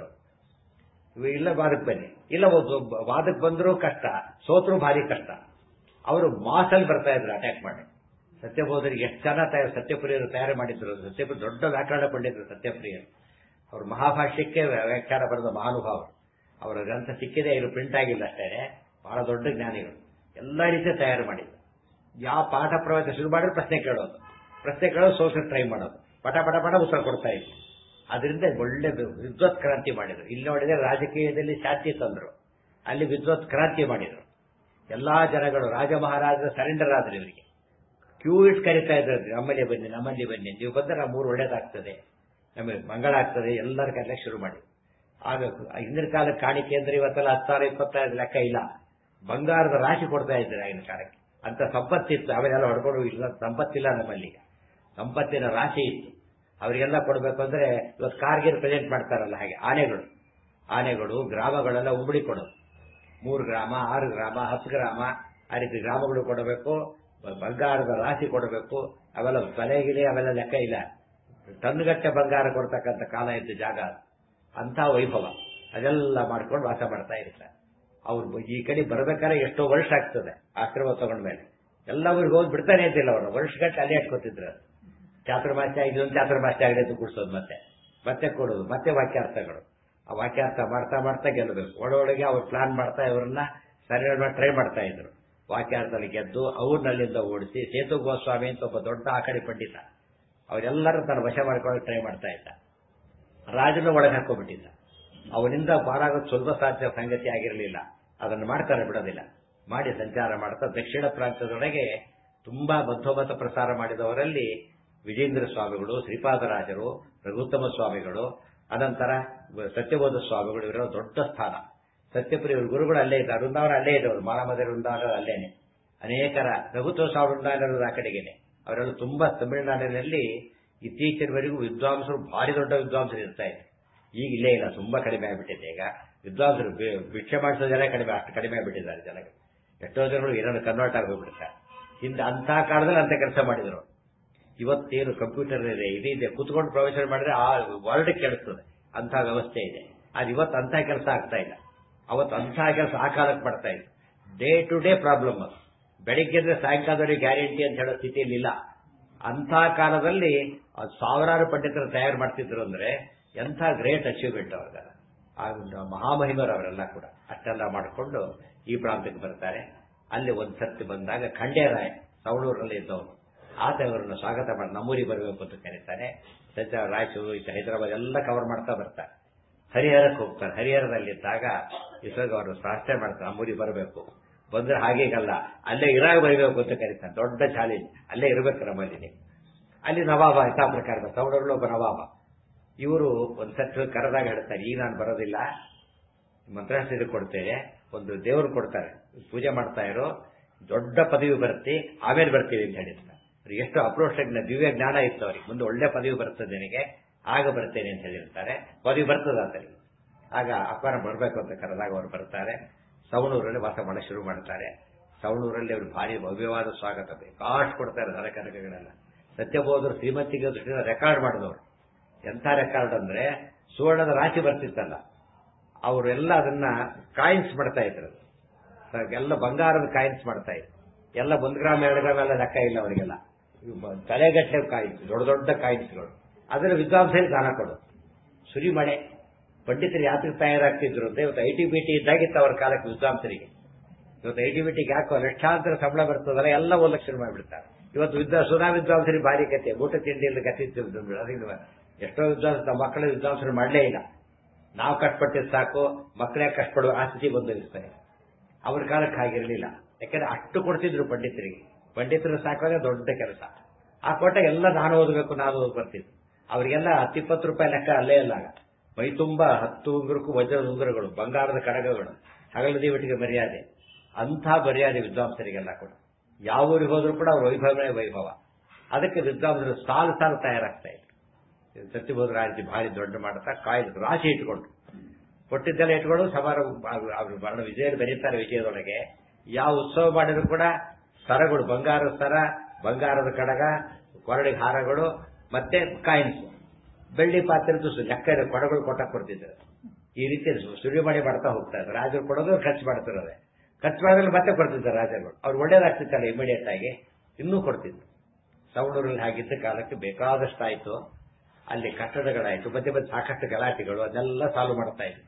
ಇಲ್ಲ ವಾದಕ್ಕೆ ಬನ್ನಿ ಇಲ್ಲ ವಾದಕ್ಕೆ ಬಂದರೂ ಕಷ್ಟ ಸೋತ್ರು ಭಾರಿ ಕಷ್ಟ ಅವರು ಮಾಸಲ್ಲಿ ಬರ್ತಾ ಇದ್ರು ಅಟ್ಯಾಕ್ ಮಾಡಿ ಸತ್ಯಬೋಧರಿಗೆ ಎಷ್ಟು ಜನ ತಯಾರು ಸತ್ಯಪ್ರಿಯರು ತಯಾರು ಮಾಡಿದ್ರು ಸತ್ಯಪ್ರಿಯ ದೊಡ್ಡ ವ್ಯಾಕರಣ ಪಂಡಿತರು ಸತ್ಯಪ್ರಿಯರು ಅವರು ಮಹಾಭಾಷ್ಯಕ್ಕೆ ವ್ಯಾಖ್ಯಾನ ಬರೆದ ಮಹಾನುಭಾವರು ಅವರ ಗ್ರಂಥ ಸಿಕ್ಕಿದೆ ಇವರು ಪ್ರಿಂಟ್ ಆಗಿಲ್ಲ ಅಷ್ಟೇ ಬಹಳ ದೊಡ್ಡ ಜ್ಞಾನಿಗಳು ಎಲ್ಲ ರೀತಿಯ ತಯಾರು ಮಾಡಿದ್ರು ಯಾವ ಪಾಠ ಪ್ರವಚನ ಶುರು ಮಾಡಿದ್ರೆ ಪ್ರಶ್ನೆ ಕೇಳೋದು ಪ್ರಶ್ನೆ ಕೇಳೋದು ಸೋಷಲ್ ಟ್ರೈ ಮಾಡೋದು ಪಟ ಪಟ ಪಟ ಉತ್ತರ ಕೊಡ್ತಾ ಇದ್ರು ಅದರಿಂದ ಒಳ್ಳೆ ವಿದ್ವತ್ ಕ್ರಾಂತಿ ಮಾಡಿದ್ರು ಇಲ್ಲಿ ನೋಡಿದ್ರೆ ರಾಜಕೀಯದಲ್ಲಿ ಶಾಂತಿ ತಂದ್ರು ಅಲ್ಲಿ ವಿದ್ವತ್ ಕ್ರಾಂತಿ ಮಾಡಿದ್ರು ಎಲ್ಲಾ ಜನಗಳು ರಾಜ ಮಹಾರಾಜರ ಸರೆಂಡರ್ ಆದ್ರು ಇವರಿಗೆ ಕ್ಯೂ ಇಟ್ ಕರಿತಾ ಇದ್ರು ನಮ್ಮಲ್ಲಿ ಬನ್ನಿ ನಮ್ಮಲ್ಲಿ ಬನ್ನಿ ನೀವು ಬಂದ್ರೆ ನಮ್ಮೂರು ಒಳ್ಳೇದಾಗ್ತದೆ ನಮಗೆ ಮಂಗಳ ಆಗ್ತದೆ ಎಲ್ಲರ ಕರೆಯಕ್ಕೆ ಶುರು ಮಾಡಿ ಆಗ ಹಿಂದಿನ ಕಾಲಕ್ಕೆ ಕಾಣಿಕೆ ಅಂದ್ರೆ ಇವತ್ತೆಲ್ಲ ಹತ್ತು ಸಾವಿರ ಇಪ್ಪತ್ತೈದು ಲೆಕ್ಕ ಇಲ್ಲ ಬಂಗಾರದ ರಾಶಿ ಕೊಡ್ತಾ ಇದ್ದಾರೆ ಆಗಿನ ಕಾಲಕ್ಕೆ ಅಂತ ಸಂಪತ್ತಿತ್ತು ಅವೆಲ್ಲ ಹೊಡ್ಕೊಂಡು ಇಲ್ಲ ಸಂಪತ್ತಿಲ್ಲ ನಮ್ಮಲ್ಲಿ ಸಂಪತ್ತಿನ ರಾಶಿ ಇತ್ತು ಅವರಿಗೆಲ್ಲ ಕೊಡಬೇಕು ಅಂದ್ರೆ ಇವತ್ತು ಕಾರ್ಗಿರ್ ಪ್ರೆಸೆಂಟ್ ಮಾಡ್ತಾರಲ್ಲ ಹಾಗೆ ಆನೆಗಳು ಆನೆಗಳು ಗ್ರಾಮಗಳೆಲ್ಲ ಉಂಬಡಿ ಕೊಡೋದು ಮೂರು ಗ್ರಾಮ ಆರು ಗ್ರಾಮ ಹತ್ತು ಗ್ರಾಮ ಆ ರೀತಿ ಗ್ರಾಮಗಳು ಕೊಡಬೇಕು ಬಂಗಾರದ ರಾಶಿ ಕೊಡಬೇಕು ಅವೆಲ್ಲ ತಲೆಗಿಲೆ ಅವೆಲ್ಲ ಲೆಕ್ಕ ಇಲ್ಲ ಟನ್ಗಟ್ಟೆ ಬಂಗಾರ ಕೊಡ್ತಕ್ಕಂಥ ಕಾಲ ಇತ್ತು ಜಾಗ ಅಂತ ವೈಭವ ಅದೆಲ್ಲ ಮಾಡ್ಕೊಂಡು ವಾಸ ಮಾಡ್ತಾ ಇರ್ತಾರೆ ಅವ್ರು ಈ ಕಡೆ ಬರ್ಬೇಕಾದ್ರೆ ಎಷ್ಟೋ ವರ್ಷ ಆಗ್ತದೆ ಆಶ್ರಮ ತಗೊಂಡ್ಮೇಲೆ ಎಲ್ಲ ಊರಿಗೆ ಹೋಗಿ ಬಿಡ್ತಾನೆ ಅಂತಿಲ್ಲ ಅವರು ವರ್ಷಗಟ್ಟಲೆ ಅಲ್ಲೇ ಇಟ್ಕೊತಿದ್ರು ಚಾತುರ್ಮಾಸ್ಯ ಇದೊಂದು ಚಾತುರ್ಮಾಸ್ಯ ಆಗಲಿ ಅಂತ ಕೂಡ್ಸೋದು ಮತ್ತೆ ಮತ್ತೆ ಕೊಡೋದು ಮತ್ತೆ ವಾಕ್ಯಾರ್ಥಗಳು ಆ ವಾಕ್ಯಾರ್ಥ ಮಾಡ್ತಾ ಮಾಡ್ತಾ ಗೆಲ್ಲಬೇಕು ಒಳೊಳಗೆ ಅವ್ರು ಪ್ಲಾನ್ ಮಾಡ್ತಾ ಇವರನ್ನ ಸರಿ ಟ್ರೈ ಮಾಡ್ತಾ ಇದ್ರು ವಾಕ್ಯಾರ್ಥದಲ್ಲಿ ಗೆದ್ದು ಅವ್ರನ್ನಲ್ಲಿಂದ ಓಡಿಸಿ ಸೇತು ಗೋಸ್ವಾಮಿ ಅಂತ ಒಬ್ಬ ದೊಡ್ಡ ಆಕಡಿ ಪಂಡಿತ ಅವರೆಲ್ಲರೂ ತನ್ನ ವಶ ಮಾಡ್ಕೊಳ್ಳೋಕೆ ಟ್ರೈ ಮಾಡ್ತಾ ಇದ್ದ ರಾಜನ ಒಳಗೆ ಹಾಕೋಬಿಟ್ಟಿದ್ದ ಅವನಿಂದ ಪಾರಾಗೋದು ಸ್ವಲ್ಪ ಸಾಧ್ಯ ಸಂಗತಿ ಆಗಿರಲಿಲ್ಲ ಅದನ್ನು ಮಾಡ್ತಾರೆ ಬಿಡೋದಿಲ್ಲ ಮಾಡಿ ಸಂಚಾರ ಮಾಡ್ತಾ ದಕ್ಷಿಣ ಪ್ರಾಂತ್ಯದೊಳಗೆ ತುಂಬಾ ಬದ್ಧೋಬದ್ಧ ಪ್ರಸಾರ ಮಾಡಿದವರಲ್ಲಿ ವಿಜೇಂದ್ರ ಸ್ವಾಮಿಗಳು ಶ್ರೀಪಾದರಾಜರು ರಘುತ್ತಮ ಸ್ವಾಮಿಗಳು ಅನಂತರ ಸತ್ಯಬೋಧ ಸ್ವಾಮಿಗಳು ಇವರ ದೊಡ್ಡ ಸ್ಥಾನ ಸತ್ಯಪ್ರಿಯ ಗುರುಗಳು ಅಲ್ಲೇ ಇದ್ದಾರೆ ವೃಂದಾವನ ಅಲ್ಲೇ ಇದ್ದವರು ಮಾಲಾಮದ ವೃಂದಾವನ ಅಲ್ಲೇನೆ ಅನೇಕರ ರಘುತ್ವ ಸ್ವಾಮಿ ವೃಂದಾವನ ಆ ಕಡೆಗೇನೆ ಅವರೆಲ್ಲ ತುಂಬಾ ತಮಿಳುನಾಡಿನಲ್ಲಿ ಇತ್ತೀಚಿನವರೆಗೂ ವಿದ್ವಾಂಸರು ಭಾರಿ ದೊಡ್ಡ ವಿದ್ವಾಂಸರು ಇರ್ತಾ ಇದ್ರು ಈಗ ಇಲ್ಲೇ ಇಲ್ಲ ತುಂಬಾ ಕಡಿಮೆ ಆಗ್ಬಿಟ್ಟಿದೆ ಈಗ ವಿದ್ವಾಂಸರು ಭಿಕ್ಷೆ ಮಾಡಿಸೋ ಜನ ಕಡಿಮೆ ಅಷ್ಟು ಕಡಿಮೆ ಆಗ್ಬಿಟ್ಟಿದ್ದಾರೆ ಜನಗಳು ಎಷ್ಟೋ ಜನಗಳು ಏನಾದ್ರು ಕನ್ವರ್ಟ್ ಆಗೋಗ್ಬಿಡ್ತಾರೆ ಹಿಂದೆ ಅಂತ ಕಾಲದಲ್ಲಿ ಅಂತ ಕೆಲಸ ಮಾಡಿದ್ರು ಇವತ್ತೇನು ಕಂಪ್ಯೂಟರ್ ಇದೆ ಇದಿದೆ ಕುತ್ಕೊಂಡು ಪ್ರವೇಶ ಮಾಡಿದ್ರೆ ಆ ವರ್ಲ್ಡ್ ಕೆಡಿಸ್ತದೆ ಅಂತ ವ್ಯವಸ್ಥೆ ಇದೆ ಅದು ಇವತ್ತು ಅಂತ ಕೆಲಸ ಆಗ್ತಾ ಇಲ್ಲ ಅವತ್ತು ಅಂತಹ ಕೆಲಸ ಆ ಕಾಲಕ್ಕೆ ಮಾಡ್ತಾ ಇತ್ತು ಡೇ ಟು ಡೇ ಪ್ರಾಬ್ಲಮ್ ಬೆಳಿಗ್ಗೆ ಅಂದ್ರೆ ಸಾಯಂಕಾಲದವರೆಗೆ ಗ್ಯಾರಂಟಿ ಅಂತ ಹೇಳೋ ಸ್ಥಿತಿಯಲ್ಲಿ ಇಲ್ಲ ಅಂಥ ಕಾಲದಲ್ಲಿ ಸಾವಿರಾರು ಪಂಡಿತರು ತಯಾರು ಮಾಡ್ತಿದ್ರು ಅಂದ್ರೆ ಎಂಥ ಗ್ರೇಟ್ ಅಚೀವ್ಮೆಂಟ್ ಅವ್ರಿಗೆಲ್ಲ ಆ ಮಹಾಮಹಿಮರು ಅವರೆಲ್ಲ ಕೂಡ ಅಷ್ಟೆಲ್ಲ ಮಾಡಿಕೊಂಡು ಈ ಪ್ರಾಂತಕ್ಕೆ ಬರ್ತಾರೆ ಅಲ್ಲಿ ಒಂದು ಸರ್ತಿ ಬಂದಾಗ ಖಂಡೇರಾಯ ಸವಳೂರಲ್ಲಿ ಇದ್ದವನು ಆತ ಇವರನ್ನು ಸ್ವಾಗತ ಮಾಡಿ ನಮ್ಮೂರಿಗೆ ಬರಬೇಕು ಅಂತ ಕರೀತಾನೆ ಸತ್ಯ ರಾಯಚೂರು ಇತ್ತು ಹೈದರಾಬಾದ್ ಎಲ್ಲ ಕವರ್ ಮಾಡ್ತಾ ಬರ್ತಾರೆ ಹರಿಹರಕ್ಕೆ ಹೋಗ್ತಾರೆ ಹರಿಹರದಲ್ಲಿದ್ದಾಗ ಇವಾಗ ಅವರು ಪ್ರಾರ್ಥನೆ ಮಾಡ್ತಾರೆ ನಮ್ಮೂರಿಗೆ ಬರಬೇಕು ಬಂದ್ರೆ ಹಾಗೇಗಲ್ಲ ಅಲ್ಲೇ ಇರಾಗ ಬರಬೇಕು ಅಂತ ಕರೀತಾನೆ ದೊಡ್ಡ ಚಾಲೆಂಜ್ ಅಲ್ಲೇ ಇರಬೇಕು ನಮ್ಮಲ್ಲಿ ಅಲ್ಲಿ ನವಾಬ ಇಂಥ ಪ್ರಕಾರ ಸೌಡರ್ಲು ಒಬ್ಬ ನವಾಬ ಇವರು ಒಂದು ಸೆಟ್ ಕರೆದಾಗ ಹೇಳ್ತಾರೆ ಈಗ ನಾನು ಬರೋದಿಲ್ಲ ಮಂತ್ರಾಸ್ತ್ರ ಕೊಡ್ತೇನೆ ಒಂದು ದೇವರು ಕೊಡ್ತಾರೆ ಪೂಜೆ ಮಾಡ್ತಾ ಇರೋ ದೊಡ್ಡ ಪದವಿ ಬರುತ್ತೆ ಆಮೇಲೆ ಬರ್ತೀವಿ ಅಂತ ಹೇಳಿರ್ತಾರೆ ಎಷ್ಟು ಅಪ್ರೋಚ್ ದಿವ್ಯ ಜ್ಞಾನ ಇತ್ತು ಅವ್ರಿಗೆ ಮುಂದೆ ಒಳ್ಳೆ ಪದವಿ ಬರ್ತದೆ ನಿನಗೆ ಆಗ ಬರ್ತೇನೆ ಅಂತ ಹೇಳಿರ್ತಾರೆ ಪದವಿ ಬರ್ತದ ಆತರಿಗೆ ಆಗ ಅಪ್ಪನ ಬರಬೇಕು ಅಂತ ಕರೆದಾಗ ಅವರು ಬರ್ತಾರೆ ಸವಣೂರಲ್ಲಿ ವಾಸ ಮಾಡಕ್ಕೆ ಶುರು ಮಾಡ್ತಾರೆ ಸವಣೂರಲ್ಲಿ ಅವರು ಭಾರಿ ಭವ್ಯವಾದ ಸ್ವಾಗತ ಬೇಕಾಷ್ಟು ಕೊಡ್ತಾರೆ ಧನಕನಕಗಳೆಲ್ಲ ಸತ್ಯಬೋಧರು ಶ್ರೀಮಂತಿಗೆ ದೃಷ್ಟಿಯಿಂದ ರೆಕಾರ್ಡ್ ಮಾಡಿದವರು ಎಂಥ ರೆಕಾರ್ಡ್ ಅಂದ್ರೆ ಸುವರ್ಣದ ರಾಶಿ ಬರ್ತಿತ್ತಲ್ಲ ಅವರೆಲ್ಲ ಅದನ್ನ ಕಾಯಿನ್ಸ್ ಮಾಡ್ತಾ ಇದ್ರು ಎಲ್ಲ ಬಂಗಾರದ ಕಾಯಿನ್ಸ್ ಮಾಡ್ತಾ ಇದ್ರು ಎಲ್ಲ ಒಂದು ಗ್ರಾಮ್ ಎರಡು ಗ್ರಾಮ್ ಎಲ್ಲ ಲೆಕ್ಕ ಇಲ್ಲ ಅವರಿಗೆಲ್ಲ ತಲೆಗಟ್ಟೆ ಕಾಯಿನ್ಸ್ ದೊಡ್ಡ ದೊಡ್ಡ ಕಾಯಿನ್ಸ್ಗಳು ಅದರ ವಿದ್ವಾಂಸರಿಗೆ ದಾನ ಕೊಡು ಸುರಿಮಳೆ ಪಂಡಿತರು ಯಾತಕ್ಕೆ ತಯಾರಾಗ್ತಿದ್ರು ಅಂತ ಇವತ್ತು ಐ ಟಿ ಬಿ ಟಿ ಇದ್ದಾಗಿತ್ತು ಅವ್ರ ಕಾಲಕ್ಕೆ ವಿದ್ವಾಂಸರಿಗೆ ಇವತ್ತು ಐ ಟಿ ಬಿ ಟಿಗೆ ಯಾಕೋ ಲಕ್ಷಾಂತರ ಸಂಬಳ ಬರ್ತದಲ್ಲ ಎಲ್ಲ ಒಂದು ಲಕ್ಷ ಮಾಡಿಬಿಡ್ತಾರೆ ಇವತ್ತು ವಿದ್ವಾ ಸುಧಾ ವಿದ್ವಾಂಸರಿಗೆ ಭಾರಿ ಕತೆ ಊಟ ತಿಂಡಿಯಲ್ಲಿ ಕತೆ ಅದರಿಂದ ಎಷ್ಟೋ ವಿದ್ವಾಂಸ ನಮ್ಮ ಮಕ್ಕಳ ವಿದ್ವಾಂಸರು ಮಾಡಲೇ ಇಲ್ಲ ನಾವು ಕಷ್ಟಪಟ್ಟಿದ್ದು ಸಾಕು ಮಕ್ಕಳೇ ಕಷ್ಟಪಡುವ ಆ ಸ್ಥಿತಿ ಬಂದಿರ್ತಾರೆ ಅವ್ರ ಕಾಲಕ್ಕೆ ಹಾಗಿರಲಿಲ್ಲ ಯಾಕಂದ್ರೆ ಅಷ್ಟು ಕೊಡ್ತಿದ್ರು ಪಂಡಿತರಿಗೆ ಪಂಡಿತರು ಸಾಕಾಗ ದೊಡ್ಡ ಕೆಲಸ ಆ ಕೊಟ್ಟ ಎಲ್ಲ ನಾನು ಓದಬೇಕು ನಾನು ಓದ್ ಬರ್ತಿದ್ದೆ ಅವರಿಗೆಲ್ಲ ಹತ್ತಿಪ್ಪತ್ತು ರೂಪಾಯಿ ಲೆಕ್ಕ ಅಲ್ಲೇ ಅಲ್ಲ ಮೈ ತುಂಬ ಹತ್ತು ಉಂಗುರಕ್ಕೂ ವಜ್ರದ ಉಂಗುರಗಳು ಬಂಗಾರದ ಕಡಗಗಳು ಹಗಲು ದೀವಟಿಗೆ ಮರ್ಯಾದೆ ಅಂಥ ಮರ್ಯಾದೆ ವಿದ್ವಾಂಸರಿಗೆಲ್ಲ ಕೂಡ ಯಾವ ಊರಿಗೆ ಹೋದ್ರೂ ಕೂಡ ಅವ್ರ ವೈಭವನೇ ವೈಭವ ಅದಕ್ಕೆ ವಿದ್ವಾಂಸರು ಸಾಲು ಸಾಲು ತಯಾರಾಗ್ತಾ ಇದ್ರು ಸತ್ಯಬೋಧ ರಾಜಿ ಭಾರಿ ದೊಡ್ಡ ಮಾಡ್ತಾ ಕಾಯ್ದು ರಾಶಿ ಇಟ್ಕೊಂಡು ಕೊಟ್ಟಿದ್ದೆಲ್ಲ ಇಟ್ಕೊಂಡು ಸಮಾರಂಭ ಅವರು ವರ್ಣ ವಿಜಯ ಬರೀತಾರೆ ವಿಜಯದೊಳಗೆ ಯಾವ ಉತ್ಸವ ಮಾಡಿದ್ರು ಕೂಡ ಸರಗಳು ಬಂಗಾರದ ಸರ ಬಂಗಾರದ ಕಡಗ ಕೊರಡಿಗೆ ಹಾರಗಳು ಮತ್ತೆ ಕಾಯಿನ್ಸ್ ಬೆಳ್ಳಿ ಪಾತ್ರೆದು ಲೆಕ್ಕ ಕೊಡಗಳು ಕೊಟ್ಟ ಕೊಡ್ತಿದ್ದಾರೆ ಈ ರೀತಿ ಸುರಿಮಣಿ ಮಾಡ್ತಾ ಹೋಗ್ತಾ ಇದ್ದಾರೆ ರಾಜರು ಕೊಡೋದು ಖರ್ಚು ಮಾಡ್ತಿರೋದೆ ಖರ್ಚು ಮಾಡಿದ್ರೆ ಮತ್ತೆ ಕೊಡ್ತಿದ್ದಾರೆ ರಾಜರುಗಳು ಅವ್ರು ಒಳ್ಳೇದಾಗ್ತಿತ್ತಲ್ಲ ಇಮಿಡಿಯೇಟ್ ಆಗಿ ಇನ್ನೂ ಕೊಡ್ತಿದ್ರು ಸವಣೂರಲ್ಲಿ ಹಾಗಿದ್ದ ಕಾಲಕ್ಕೆ ಬೇಕಾದಷ್ಟು ಆಯ್ತು ಅಲ್ಲಿ ಕಟ್ಟಡಗಳಾಯ್ತು ಮಧ್ಯೆ ಮಧ್ಯೆ ಸಾಕಷ್ಟು ಗಲಾಟೆಗಳು ಅದನ್ನೆಲ್ಲ ಸಾಲ್ವ್ ಮಾಡ್ತಾ ಇದ್ರು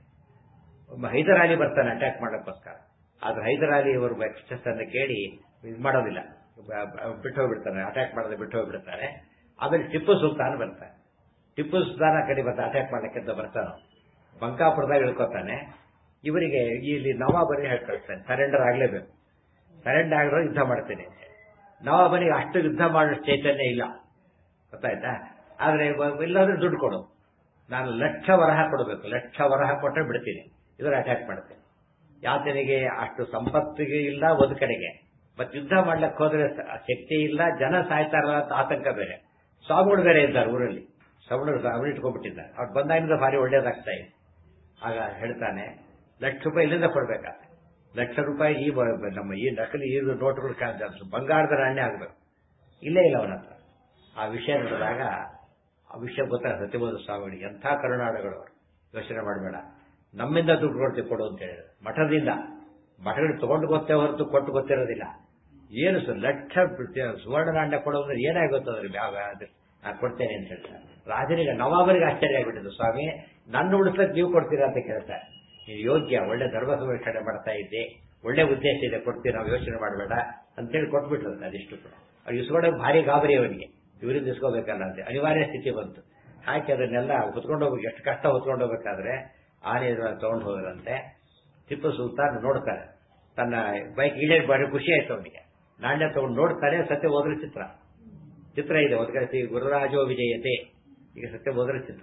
ಹೈದರಾಲಿ ಬರ್ತಾನೆ ಅಟ್ಯಾಕ್ ಮಾಡೋಕ್ಕೋಸ್ಕರ ಆದ್ರೆ ಹೈದರಾಲಿ ಅವರು ಎಕ್ಸ್ಟ್ರೆಸ್ ಅನ್ನು ಕೇಳಿ ಇದು ಮಾಡೋದಿಲ್ಲ ಬಿಟ್ಟು ಹೋಗ್ಬಿಡ್ತಾನೆ ಅಟ್ಯಾಕ್ ಮಾಡೋದು ಬಿಟ್ಟು ಹೋಗ್ಬಿಡ್ತಾರೆ ಆಮೇಲೆ ಟಿಪ್ಪು ಸುಲ್ತಾನ್ ಬರ್ತಾನೆ ಟಿಪ್ಪು ಸುಲ್ತಾನ ಕಡೆ ಬರ್ತಾ ಅಟ್ಯಾಕ್ ಮಾಡಕ್ಕೆ ಅಂತ ಬರ್ತಾನೆ ಬಂಕಾಪುರದಾಗ ಇಳ್ಕೊತಾನೆ ಇವರಿಗೆ ಇಲ್ಲಿ ನವಾಬನಿ ಹೇಳ್ಕೊಳ್ತಾನೆ ಸರೆಂಡರ್ ಆಗ್ಲೇಬೇಕು ಸರೆಂಡರ್ ಆಗಿರೋ ಯುದ್ಧ ಮಾಡ್ತೇನೆ ನವಾಬನಿಗೆ ಅಷ್ಟು ಯುದ್ಧ ಮಾಡೋ ಚೈತನ್ಯ ಇಲ್ಲ ಗೊತ್ತಾಯ್ತಾ ಆದ್ರೆ ಇಲ್ಲಾಂದ್ರೆ ದುಡ್ಡು ಕೊಡು ನಾನು ಲಕ್ಷ ವರಹ ಕೊಡಬೇಕು ಲಕ್ಷ ವರಹ ಕೊಟ್ಟರೆ ಬಿಡ್ತೀನಿ ಇದರ ಅಟ್ಯಾಕ್ ಮಾಡ್ತೇನೆ ಯಾತನಿಗೆ ಅಷ್ಟು ಸಂಪತ್ತಿಗೆ ಇಲ್ಲ ಒಂದು ಕಡೆಗೆ ಮತ್ತೆ ಯುದ್ಧ ಮಾಡ್ಲಿಕ್ಕೆ ಹೋದ್ರೆ ಶಕ್ತಿ ಇಲ್ಲ ಜನ ಸಾಯ್ತಾರಲ್ಲ ಅಂತ ಆತಂಕ ಬೇರೆ ಸ್ವಾಮಿಗಳು ಬೇರೆ ಇದ್ದಾರೆ ಊರಲ್ಲಿ ಸವಣರು ಅವನು ಇಟ್ಕೊಂಡ್ಬಿಟ್ಟಿದ್ದಾರೆ ಅವ್ರು ಬಂದಾಗಿಂದ ಭಾರಿ ಒಳ್ಳೇದಾಗ್ತಾ ಇದೆ ಆಗ ಹೇಳ್ತಾನೆ ಲಕ್ಷ ರೂಪಾಯಿ ಇಲ್ಲಿಂದ ಕೊಡ್ಬೇಕಾದ್ರೆ ಲಕ್ಷ ರೂಪಾಯಿ ಈ ನಮ್ಮ ಈ ನಕಲಿ ಈ ನೋಟುಗಳು ಬಂಗಾರದ ನಾಣ್ಯ ಆಗಬೇಕು ಇಲ್ಲೇ ಇಲ್ಲ ಅವನ ಹತ್ರ ಆ ವಿಷಯ ನೋಡಿದಾಗ ಆ ವಿಷಯ ಗೊತ್ತಾಗ ಸತ್ಯಬೋಧ ಸ್ವಾಮಿಗಳಿಗೆ ಎಂಥ ಕರುನಾಡುಗಳು ಅವರು ಯೋಚನೆ ಮಾಡಬೇಡ ನಮ್ಮಿಂದ ದುಡ್ಡು ಕೊಡ್ತೀವಿ ಕೊಡು ಅಂತ ಹೇಳಿದ್ರು ಮಠದಿಂದ ಮಠಗಳು ತಗೊಂಡು ಗೊತ್ತೇ ಹೊರತು ಕೊಟ್ಟು ಗೊತ್ತಿರೋದಿಲ್ಲ ಏನು ಸರ್ ಲಕ್ಷ ಸುವರ್ಣ ನಾಣ್ಯ ಕೊಡೋದ್ರೆ ಏನಾಗುತ್ತೆ ಅದ್ರ ಯಾವ ನಾನು ಕೊಡ್ತೇನೆ ಅಂತ ಹೇಳ್ತಾರೆ ರಾಜನಿಗೆ ನವಾಬರಿಗೆ ಆಶ್ಚರ್ಯ ಆಗ್ಬಿಟ್ಟಿದ್ದು ಸ್ವಾಮಿ ನನ್ನ ಉಳಿಸಕ್ ನೀವು ಕೊಡ್ತೀರಾ ಅಂತ ಕೇಳ್ತಾರೆ ನೀವು ಯೋಗ್ಯ ಒಳ್ಳೆ ಧರ್ಮ ಸಂರಕ್ಷಣೆ ಮಾಡ್ತಾ ಇದ್ದೆ ಒಳ್ಳೆ ಉದ್ದೇಶ ಇದೆ ಕೊಡ್ತೀವಿ ನಾವು ಯೋಚನೆ ಮಾಡಬೇಡ ಅಂತೇಳಿ ಕೊಟ್ಬಿಟ್ರು ಅದಿಷ್ಟು ಕೂಡ ಅವ್ರು ಇಸ್ಕೊಂಡೋಗಿ ಭಾರಿ ಗಾಬರಿ ಅವನಿಗೆ ಇವರಿಂದ ಇಸ್ಕೋಬೇಕಲ್ಲ ಅಂತ ಅನಿವಾರ್ಯ ಸ್ಥಿತಿ ಬಂತು ಹಾಕಿ ಅದನ್ನೆಲ್ಲ ಹೊತ್ಕೊಂಡು ಹೋಗ್ಬೇಕು ಎಷ್ಟು ಕಷ್ಟ ಹೊತ್ಕೊಂಡು ಹೋಗ್ಬೇಕಾದ್ರೆ ಆನೆ ತಗೊಂಡು ಹೋದ್ರಂತೆ ಟಿಪ್ಪು ಸುಲ್ತಾನ್ ನೋಡ್ತಾರೆ ತನ್ನ ಬೈಕ್ ಇಳಿಯಕ್ ಬಾರಿ ಖುಷಿ ಆಯ್ತು ಅವನಿಗೆ ನಾಣ್ಯ ತಗೊಂಡು ನೋಡ್ತಾರೆ ಸತ್ಯ ಹೋದ್ರ ಚಿತ್ರ ಚಿತ್ರ ಇದೆ ಒಂದು ಕಡೆ ಶ್ರೀ ಗುರುರಾಜೋ ವಿಜಯತೆ ಈಗ ಸತ್ಯ ಹೋದ್ರ ಚಿತ್ರ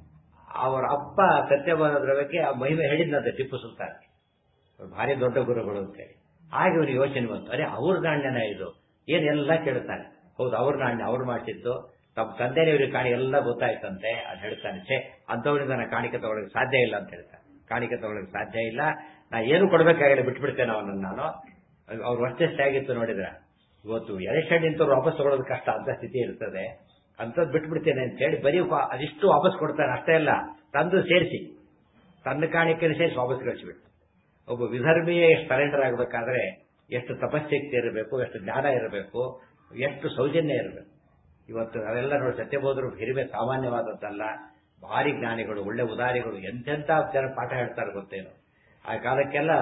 ಅವರ ಅಪ್ಪ ಸತ್ಯವಾದ ದ್ರವ್ಯಕ್ಕೆ ಆ ಮಹಿಮೆ ಹೇಳಿದ್ನಂತೆ ಟಿಪ್ಪು ಸುಲ್ತಾನ್ ಭಾರಿ ದೊಡ್ಡ ಗುರುಗಳು ಅಂತೇಳಿ ಹಾಗೆ ಅವನಿಗೆ ಯೋಚನೆ ಬಂತು ಅರೆ ಅವ್ರ ನಾಣ್ಯನ ಇದು ಏನೆಲ್ಲ ಕೇಳ್ತಾನೆ ಹೌದು ಅವ್ರ ನಾಣ್ಯ ಅವ್ರು ಮಾಡಿಸಿದ್ದು ತಮ್ಮ ತಂದೆನೇ ಇವ್ರಿಗೆ ಕಾಣಿ ಎಲ್ಲ ಗೊತ್ತಾಯ್ತಂತೆ ಅದು ಹೇಳ್ತಾನೆ ಛೇ ಅಂಥವ್ರಿಂದ ನಾನು ಕಾಣಿಕೆ ತಗೊಳಕ್ಕೆ ಸಾಧ್ಯ ಇಲ್ಲ ಅಂತ ಹೇಳ್ತಾನೆ ಕಾಣಿಕೆ ತಗೊಳಕ್ಕೆ ಸಾಧ್ಯ ಇಲ್ಲ ನಾ ಏನು ಕೊಡ್ಬೇಕಾಗಿಲ್ಲ ಬಿಟ್ಬಿಡ್ತೇನೆ ಅವನನ್ನು ನಾನು ಅವ್ರ ವರ್ಚಸ್ಸು ಆಗಿತ್ತು ನೋಡಿದ್ರ ಇವತ್ತು ಎಲೆಕ್ಷನ್ ನಿಂತವ್ರು ವಾಪಸ್ ತಗೊಳ್ಳೋದು ಕಷ್ಟ ಅಂತ ಸ್ಥಿತಿ ಇರ್ತದೆ ಅಂಥದ್ದು ಬಿಟ್ಬಿಡ್ತೇನೆ ಅಂತ ಹೇಳಿ ಬರೀ ವಾ- ಅದಿಷ್ಟು ವಾಪಸ್ ಕೊಡ್ತಾನೆ ಅಷ್ಟೇ ಅಲ್ಲ ತಂದು ಸೇರಿಸಿ ತನ್ನ ಕಾಣಿಕೆಯನ್ನು ಸೇರಿಸಿ ವಾಪಸ್ ಕಳಿಸ್ಬಿಟ್ಟು ಒಬ್ಬ ವಿಧರ್ಮೀಯ ಎಷ್ಟು ಸರೆಂಡರ್ ಆಗಬೇಕಾದ್ರೆ ಎಷ್ಟು ತಪಶಕ್ತಿ ಇರಬೇಕು ಎಷ್ಟು ಜ್ಞಾನ ಇರಬೇಕು ಎಷ್ಟು ಸೌಜನ್ಯ ಇರಬೇಕು ಇವತ್ತು ಅವೆಲ್ಲ ನೋಡಿ ಸತ್ಯಬೋಧರು ಹಿರಿಮೆ ಸಾಮಾನ್ಯವಾದದ್ದಲ್ಲ ಭಾರಿ ಜ್ಞಾನಿಗಳು ಒಳ್ಳೆ ಉದಾರಿಗಳು ಎಂತೆಂಥ ಜನ ಪಾಠ ಹೇಳ್ತಾರೆ ಗೊತ್ತೇನು ಆ ಕಾಲಕ್ಕೆಲ್ಲ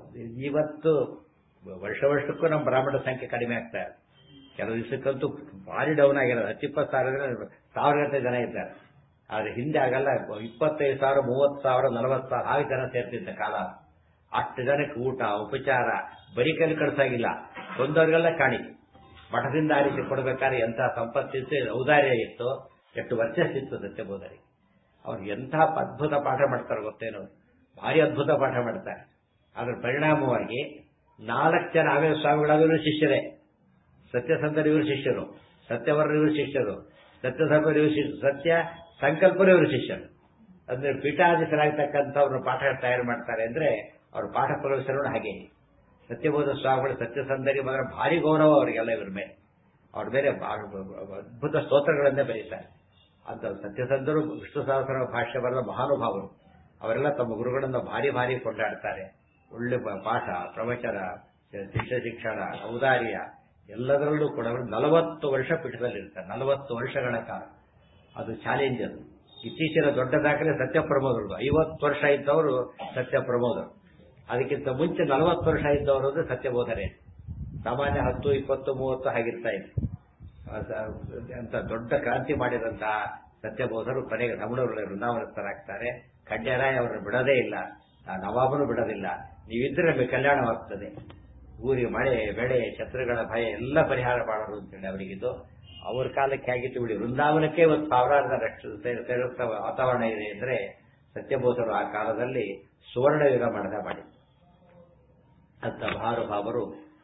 ಇವತ್ತು ವರ್ಷ ವರ್ಷಕ್ಕೂ ನಮ್ಮ ಬ್ರಾಹ್ಮಣ ಸಂಖ್ಯೆ ಕಡಿಮೆ ಆಗ್ತಾ ಇದೆ ಕೆಲವು ದಿವಸಕ್ಕಂತೂ ಭಾರಿ ಡೌನ್ ಆಗಿರೋದು ಹತ್ತಿಪ್ಪತ್ತು ಸಾವಿರ ಸಾವಿರ ಗಂಟೆ ಜನ ಇದ್ದಾರೆ ಆದ್ರೆ ಹಿಂದೆ ಆಗಲ್ಲ ಇಪ್ಪತ್ತೈದು ಸಾವಿರ ಮೂವತ್ತು ಸಾವಿರ ನಲವತ್ತು ಸಾವಿರ ಹಾಗೆ ಜನ ಸೇರ್ತಿದ್ದ ಕಾಲ ಅಷ್ಟು ಜನಕ್ಕೆ ಊಟ ಉಪಚಾರ ಬರೀ ಕೈಲಿ ಕಳ್ಸಾಗಿಲ್ಲ ಬಂದವರಿಗೆಲ್ಲ ಕಾಣಿ ಮಠದಿಂದ ಆರಿಸಿ ಕೊಡಬೇಕಾದ್ರೆ ಎಂಥ ಸಂಪತ್ತಿತ್ತು ಔದಾರ್ಯ ಇತ್ತು ಎಷ್ಟು ವರ್ಚಸ್ಸಿತ್ತು ಸತ್ಯಬೋಧರಿಗೆ ಅವ್ರು ಎಂಥ ಅದ್ಭುತ ಪಾಠ ಮಾಡ್ತಾರೆ ಗೊತ್ತೇನೋ ಭಾರಿ ಅದ್ಭುತ ಪಾಠ ಮಾಡ್ತಾರೆ ಅದ್ರ ಪರಿಣಾಮವಾಗಿ ನಾಲ್ಕು ಜನ ಆಮೇಲೆ ಸ್ವಾಮಿಗಳಾದರೂ ಶಿಷ್ಯರೇ ಸತ್ಯಸಂಧರು ಇವರು ಶಿಷ್ಯರು ಸತ್ಯವರ ಇವರು ಶಿಷ್ಯರು ಸತ್ಯಧರ್ಮರು ಇವರು ಶಿಷ್ಯರು ಸತ್ಯ ಸಂಕಲ್ಪರು ಇವರು ಶಿಷ್ಯರು ಅಂದ್ರೆ ಪೀಠಾಧೀಶರಾಗ್ತಕ್ಕಂಥವ್ರನ್ನ ಪಾಠ ತಯಾರು ಮಾಡ್ತಾರೆ ಅಂದ್ರೆ ಅವ್ರ ಪಾಠ ಪ್ರವೇಶನೂ ಹಾಗೆ ಸತ್ಯಬೋಧ ಸ್ವಾಮಿಗಳು ಸತ್ಯಸಂಧರಿ ಮಗನ ಭಾರಿ ಗೌರವ ಅವರಿಗೆಲ್ಲ ಇವ್ರ ಮೇಲೆ ಅವ್ರ ಮೇಲೆ ಬಾ- ಅದ್ಭುತ ಸ್ತೋತ್ರಗಳನ್ನೇ ಬರೀತಾರೆ ಅಂತ ಸತ್ಯಸಂಧರು ವಿಷ್ಣು ಸಹಸ್ರ ಭಾಷ್ಯ ಬರೆದ ಮಹಾನುಭಾವರು ಅವರೆಲ್ಲ ತಮ್ಮ ಗುರುಗಳನ್ನ ಭಾರಿ ಭಾರಿ ಕೊಂಡಾಡ್ತಾರೆ ಒಳ್ಳೆ ಪ- ಪಾಠ ಪ್ರವಚನ ಶಿಷ್ಯ ಶಿಕ್ಷಣ ಔದಾರ್ಯ ಎಲ್ಲದರಲ್ಲೂ ಕೂಡ ಅವರು ನಲವತ್ತು ವರ್ಷ ಪೀಠದಲ್ಲಿರ್ತಾರೆ ನಲವತ್ತು ವರ್ಷಗಳ ಕಾಲ ಅದು ಚಾಲೆಂಜ್ ಅದು ಇತ್ತೀಚಿನ ದೊಡ್ಡ ದಾಖಲೆ ಸತ್ಯ ಪ್ರಮೋದರು ಐವತ್ತು ವರ್ಷ ಇದ್ದವರು ಸತ್ಯ ಪ್ರಮೋದರು ಅದಕ್ಕಿಂತ ಮುಂಚೆ ನಲವತ್ತು ವರ್ಷ ಇದ್ದವರು ಅಂದ್ರೆ ಸತ್ಯಬೋಧನೆ ಸಾಮಾನ್ಯ ಹತ್ತು ಇಪ್ಪತ್ತು ಮೂವತ್ತು ಹಾಗಿರ್ತಾ ಇತ್ತು ಅಂತ ದೊಡ್ಡ ಕ್ರಾಂತಿ ಮಾಡಿದಂತಹ ಸತ್ಯಬೋಧರು ಕೊನೆಗೆ ರಮಣವರು ವೃಂದಾವನಸ್ಥರಾಗ್ತಾರೆ ಖಂಡ್ಯರಾಯ ಅವರನ್ನು ಬಿಡೋದೇ ಇಲ್ಲ ಆ ನವಾಬನು ಬಿಡೋದಿಲ್ಲ ನೀವಿದ್ರೆ ನಮಗೆ ಕಲ್ಯಾಣವಾಗ್ತದೆ ಊರಿಗೆ ಮಳೆ ಬೆಳೆ ಶತ್ರುಗಳ ಭಯ ಎಲ್ಲ ಪರಿಹಾರ ಮಾಡೋರು ಅಂತೇಳಿ ಅವರಿಗಿದ್ದು ಅವ್ರ ಕಾಲಕ್ಕೆ ಆಗಿತ್ತು ಬಿಡಿ ವೃಂದಾವನಕ್ಕೆ ಒಂದು ಸಾವಿರಾರು ರಕ್ಷ ಸೇರುತ್ತ ವಾತಾವರಣ ಇದೆ ಅಂದ್ರೆ ಸತ್ಯಬೋಧರು ಆ ಕಾಲದಲ್ಲಿ ಸುವರ್ಣ ಯುಗ ಮಾಡದ ಮಾಡಿ ಅಂತ ಮಹಾನುಭಾವರು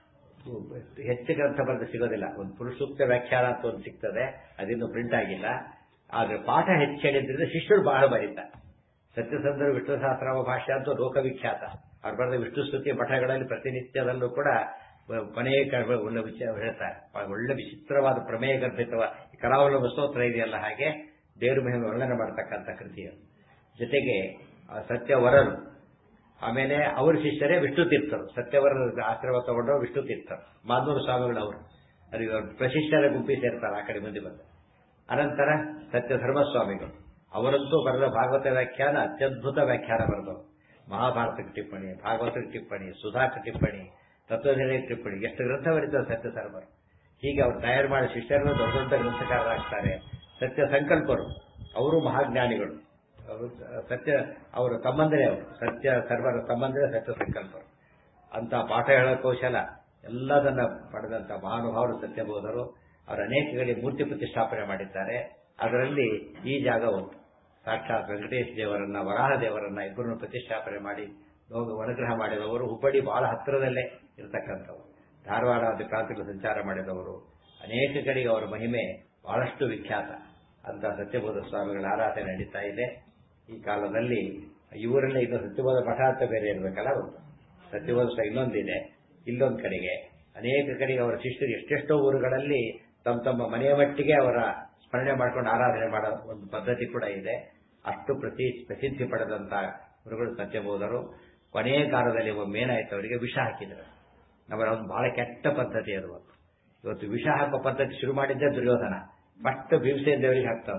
ಹೆಚ್ಚು ಗ್ರಂಥ ಬರೆದು ಸಿಗೋದಿಲ್ಲ ಒಂದು ಪುರುಷೂಕ್ತ ವ್ಯಾಖ್ಯಾನ ಅಂತ ಒಂದು ಸಿಗ್ತದೆ ಅದಿನ್ನು ಪ್ರಿಂಟ್ ಆಗಿಲ್ಲ ಆದ್ರೆ ಪಾಠ ಹೆಚ್ಚು ಹೇಳಿದ್ರಿಂದ ಶಿಷ್ಯರು ಬಹಳ ಬರೀತಾರೆ ಸತ್ಯಸಂಧರು ವಿಷ್ಣು ಸಹಸ್ರಾಮ ಭಾಷೆ ಅಂತೂ ಲೋಕವಿಖ್ಯಾತ ಅವ್ರು ಬರೆದ ವಿಷ್ಣು ಸ್ತುತಿ ಮಠಗಳಲ್ಲಿ ಪ್ರತಿನಿತ್ಯದಲ್ಲೂ ಕೂಡ ಕೊನೆಯ ಕ- ಒಳ್ಳೆ ವಿಚಾರ ಹೇಳ್ತಾರೆ ಒಳ್ಳೆ ವಿಚಿತ್ರವಾದ ಪ್ರಮೇಯ ಗರ್ಭಿತವ ಕರಾವಲಂಬ ಸ್ತೋತ್ರ ಇದೆಯಲ್ಲ ಹಾಗೆ ದೇವ್ರ ಮಹಿಮೆ ವರ್ಣನೆ ಮಾಡತಕ್ಕಂಥ ಕೃತಿಯರು ಜೊತೆಗೆ ಆ ಸತ್ಯವರರು ಆಮೇಲೆ ಅವ್ರ ಶಿಷ್ಯರೇ ವಿಷ್ಣು ತೀರ್ಥರು ಸತ್ಯವರ ಆಶ್ರಮ ತಗೊಂಡು ವಿಷ್ಣು ತೀರ್ಥರು ಮಾಧೂರು ಸ್ವಾಮಿಗಳು ಅವರು ಅದು ಇವ್ರ ಪ್ರಶಿಷ್ಟರ ಗುಂಪಿ ಸೇರ್ತಾರೆ ಆ ಕಡೆ ಮುಂದೆ ಬಂದು ಅನಂತರ ಸತ್ಯ ಧರ್ಮಸ್ವಾಮಿಗಳು ಅವರಂತೂ ಬರೆದ ಭಾಗವತ ವ್ಯಾಖ್ಯಾನ ಅತ್ಯದ್ಭುತ ವ್ಯಾಖ್ಯಾನ ಬರೆದವರು ಮಹಾಭಾರತಕ್ಕೆ ಟಿಪ್ಪಣಿ ಭಾಗವತಕ್ಕೆ ಟಿಪ್ಪಣಿ ಸುಧಾಕ ಟಿಪ್ಪಣಿ ತತ್ವನಿಲಯ ಟಿಪ್ಪಣಿ ಎಷ್ಟು ಗ್ರಂಥ ಬರೀತಾರೆ ಸತ್ಯ ಧರ್ಮರು ಹೀಗೆ ಅವ್ರು ತಯಾರು ಮಾಡಿ ಶಿಷ್ಯರನ್ನು ದೊಡ್ಡ ದೊಡ್ಡ ಗ್ರಂಥಕಾರರಾಗ್ತಾರೆ ಸತ್ಯ ಸಂಕಲ್ಪರು ಅವರು ಮಹಾಜ್ಞಾನಿಗಳು ಅವರು ಸತ್ಯ ಅವರ ತಮ್ಮಂದರೇ ಅವರು ಸತ್ಯ ಸರ್ವರ ತಮ್ಮಂದರೇ ಸತ್ಯ ಸಂಕಲ್ಪರು ಅಂತ ಪಾಠ ಹೇಳೋ ಕೌಶಲ ಎಲ್ಲದನ್ನ ಪಡೆದಂತ ಮಹಾನುಭಾವರು ಸತ್ಯಬೋಧರು ಅವರು ಅನೇಕ ಕಡೆ ಮೂರ್ತಿ ಪ್ರತಿಷ್ಠಾಪನೆ ಮಾಡಿದ್ದಾರೆ ಅದರಲ್ಲಿ ಈ ಜಾಗ ಒಂದು ಸಾಕ್ಷಾತ್ ವೆಂಕಟೇಶ್ ದೇವರನ್ನ ವರಾಹ ದೇವರನ್ನ ಇಬ್ಬರನ್ನು ಪ್ರತಿಷ್ಠಾಪನೆ ಮಾಡಿ ಹೋಗಿ ಅನುಗ್ರಹ ಮಾಡಿದವರು ಹುಬ್ಬಳ್ಳಿ ಬಹಳ ಹತ್ತಿರದಲ್ಲೇ ಇರತಕ್ಕಂಥವ್ರು ಧಾರವಾಡ ಅದು ಕ್ರಾಂತಿಗಳು ಸಂಚಾರ ಮಾಡಿದವರು ಅನೇಕ ಕಡೆಗೆ ಅವರ ಮಹಿಮೆ ಬಹಳಷ್ಟು ವಿಖ್ಯಾತ ಅಂತ ಸತ್ಯಬೋಧ ಸ್ವಾಮಿಗಳ ಆರಾಧನೆ ನಡೀತಾ ಇದೆ ಈ ಕಾಲದಲ್ಲಿ ಇವರಲ್ಲೇ ಇನ್ನು ಸತ್ಯಬೋಧ ಮಠ ಅಂತ ಬೇರೆ ಇರಬೇಕಲ್ಲ ಒಂದು ಸತ್ಯಬೋಧ ಸಹ ಇನ್ನೊಂದಿದೆ ಇಲ್ಲೊಂದು ಕಡೆಗೆ ಅನೇಕ ಕಡೆಗೆ ಅವರ ಶಿಷ್ಯರು ಎಷ್ಟೆಷ್ಟೋ ಊರುಗಳಲ್ಲಿ ತಮ್ಮ ತಮ್ಮ ಮನೆಯ ಮಟ್ಟಿಗೆ ಅವರ ಸ್ಮರಣೆ ಮಾಡ್ಕೊಂಡು ಆರಾಧನೆ ಮಾಡೋ ಒಂದು ಪದ್ಧತಿ ಕೂಡ ಇದೆ ಅಷ್ಟು ಪ್ರತಿ ಪ್ರಸಿದ್ಧಿ ಪಡೆದಂತ ಗುರುಗಳು ಸತ್ಯಬೋಧರು ಕೊನೆಯ ಕಾಲದಲ್ಲಿ ಒಮ್ಮೆ ಏನಾಯ್ತು ಅವರಿಗೆ ವಿಷ ಹಾಕಿದರು ನಮ್ಮ ಒಂದು ಬಹಳ ಕೆಟ್ಟ ಪದ್ಧತಿ ಅದು ಒಂದು. ಇವತ್ತು ವಿಷ ಹಾಕೋ ಪದ್ಧತಿ ಶುರು ಮಾಡಿದ್ದೆ ದುರ್ಯೋಧನ ಫಸ್ಟ್ ಭೀಮಸೇನ ದೇವರಿಗೆ ಹಾಕ್ತಾವ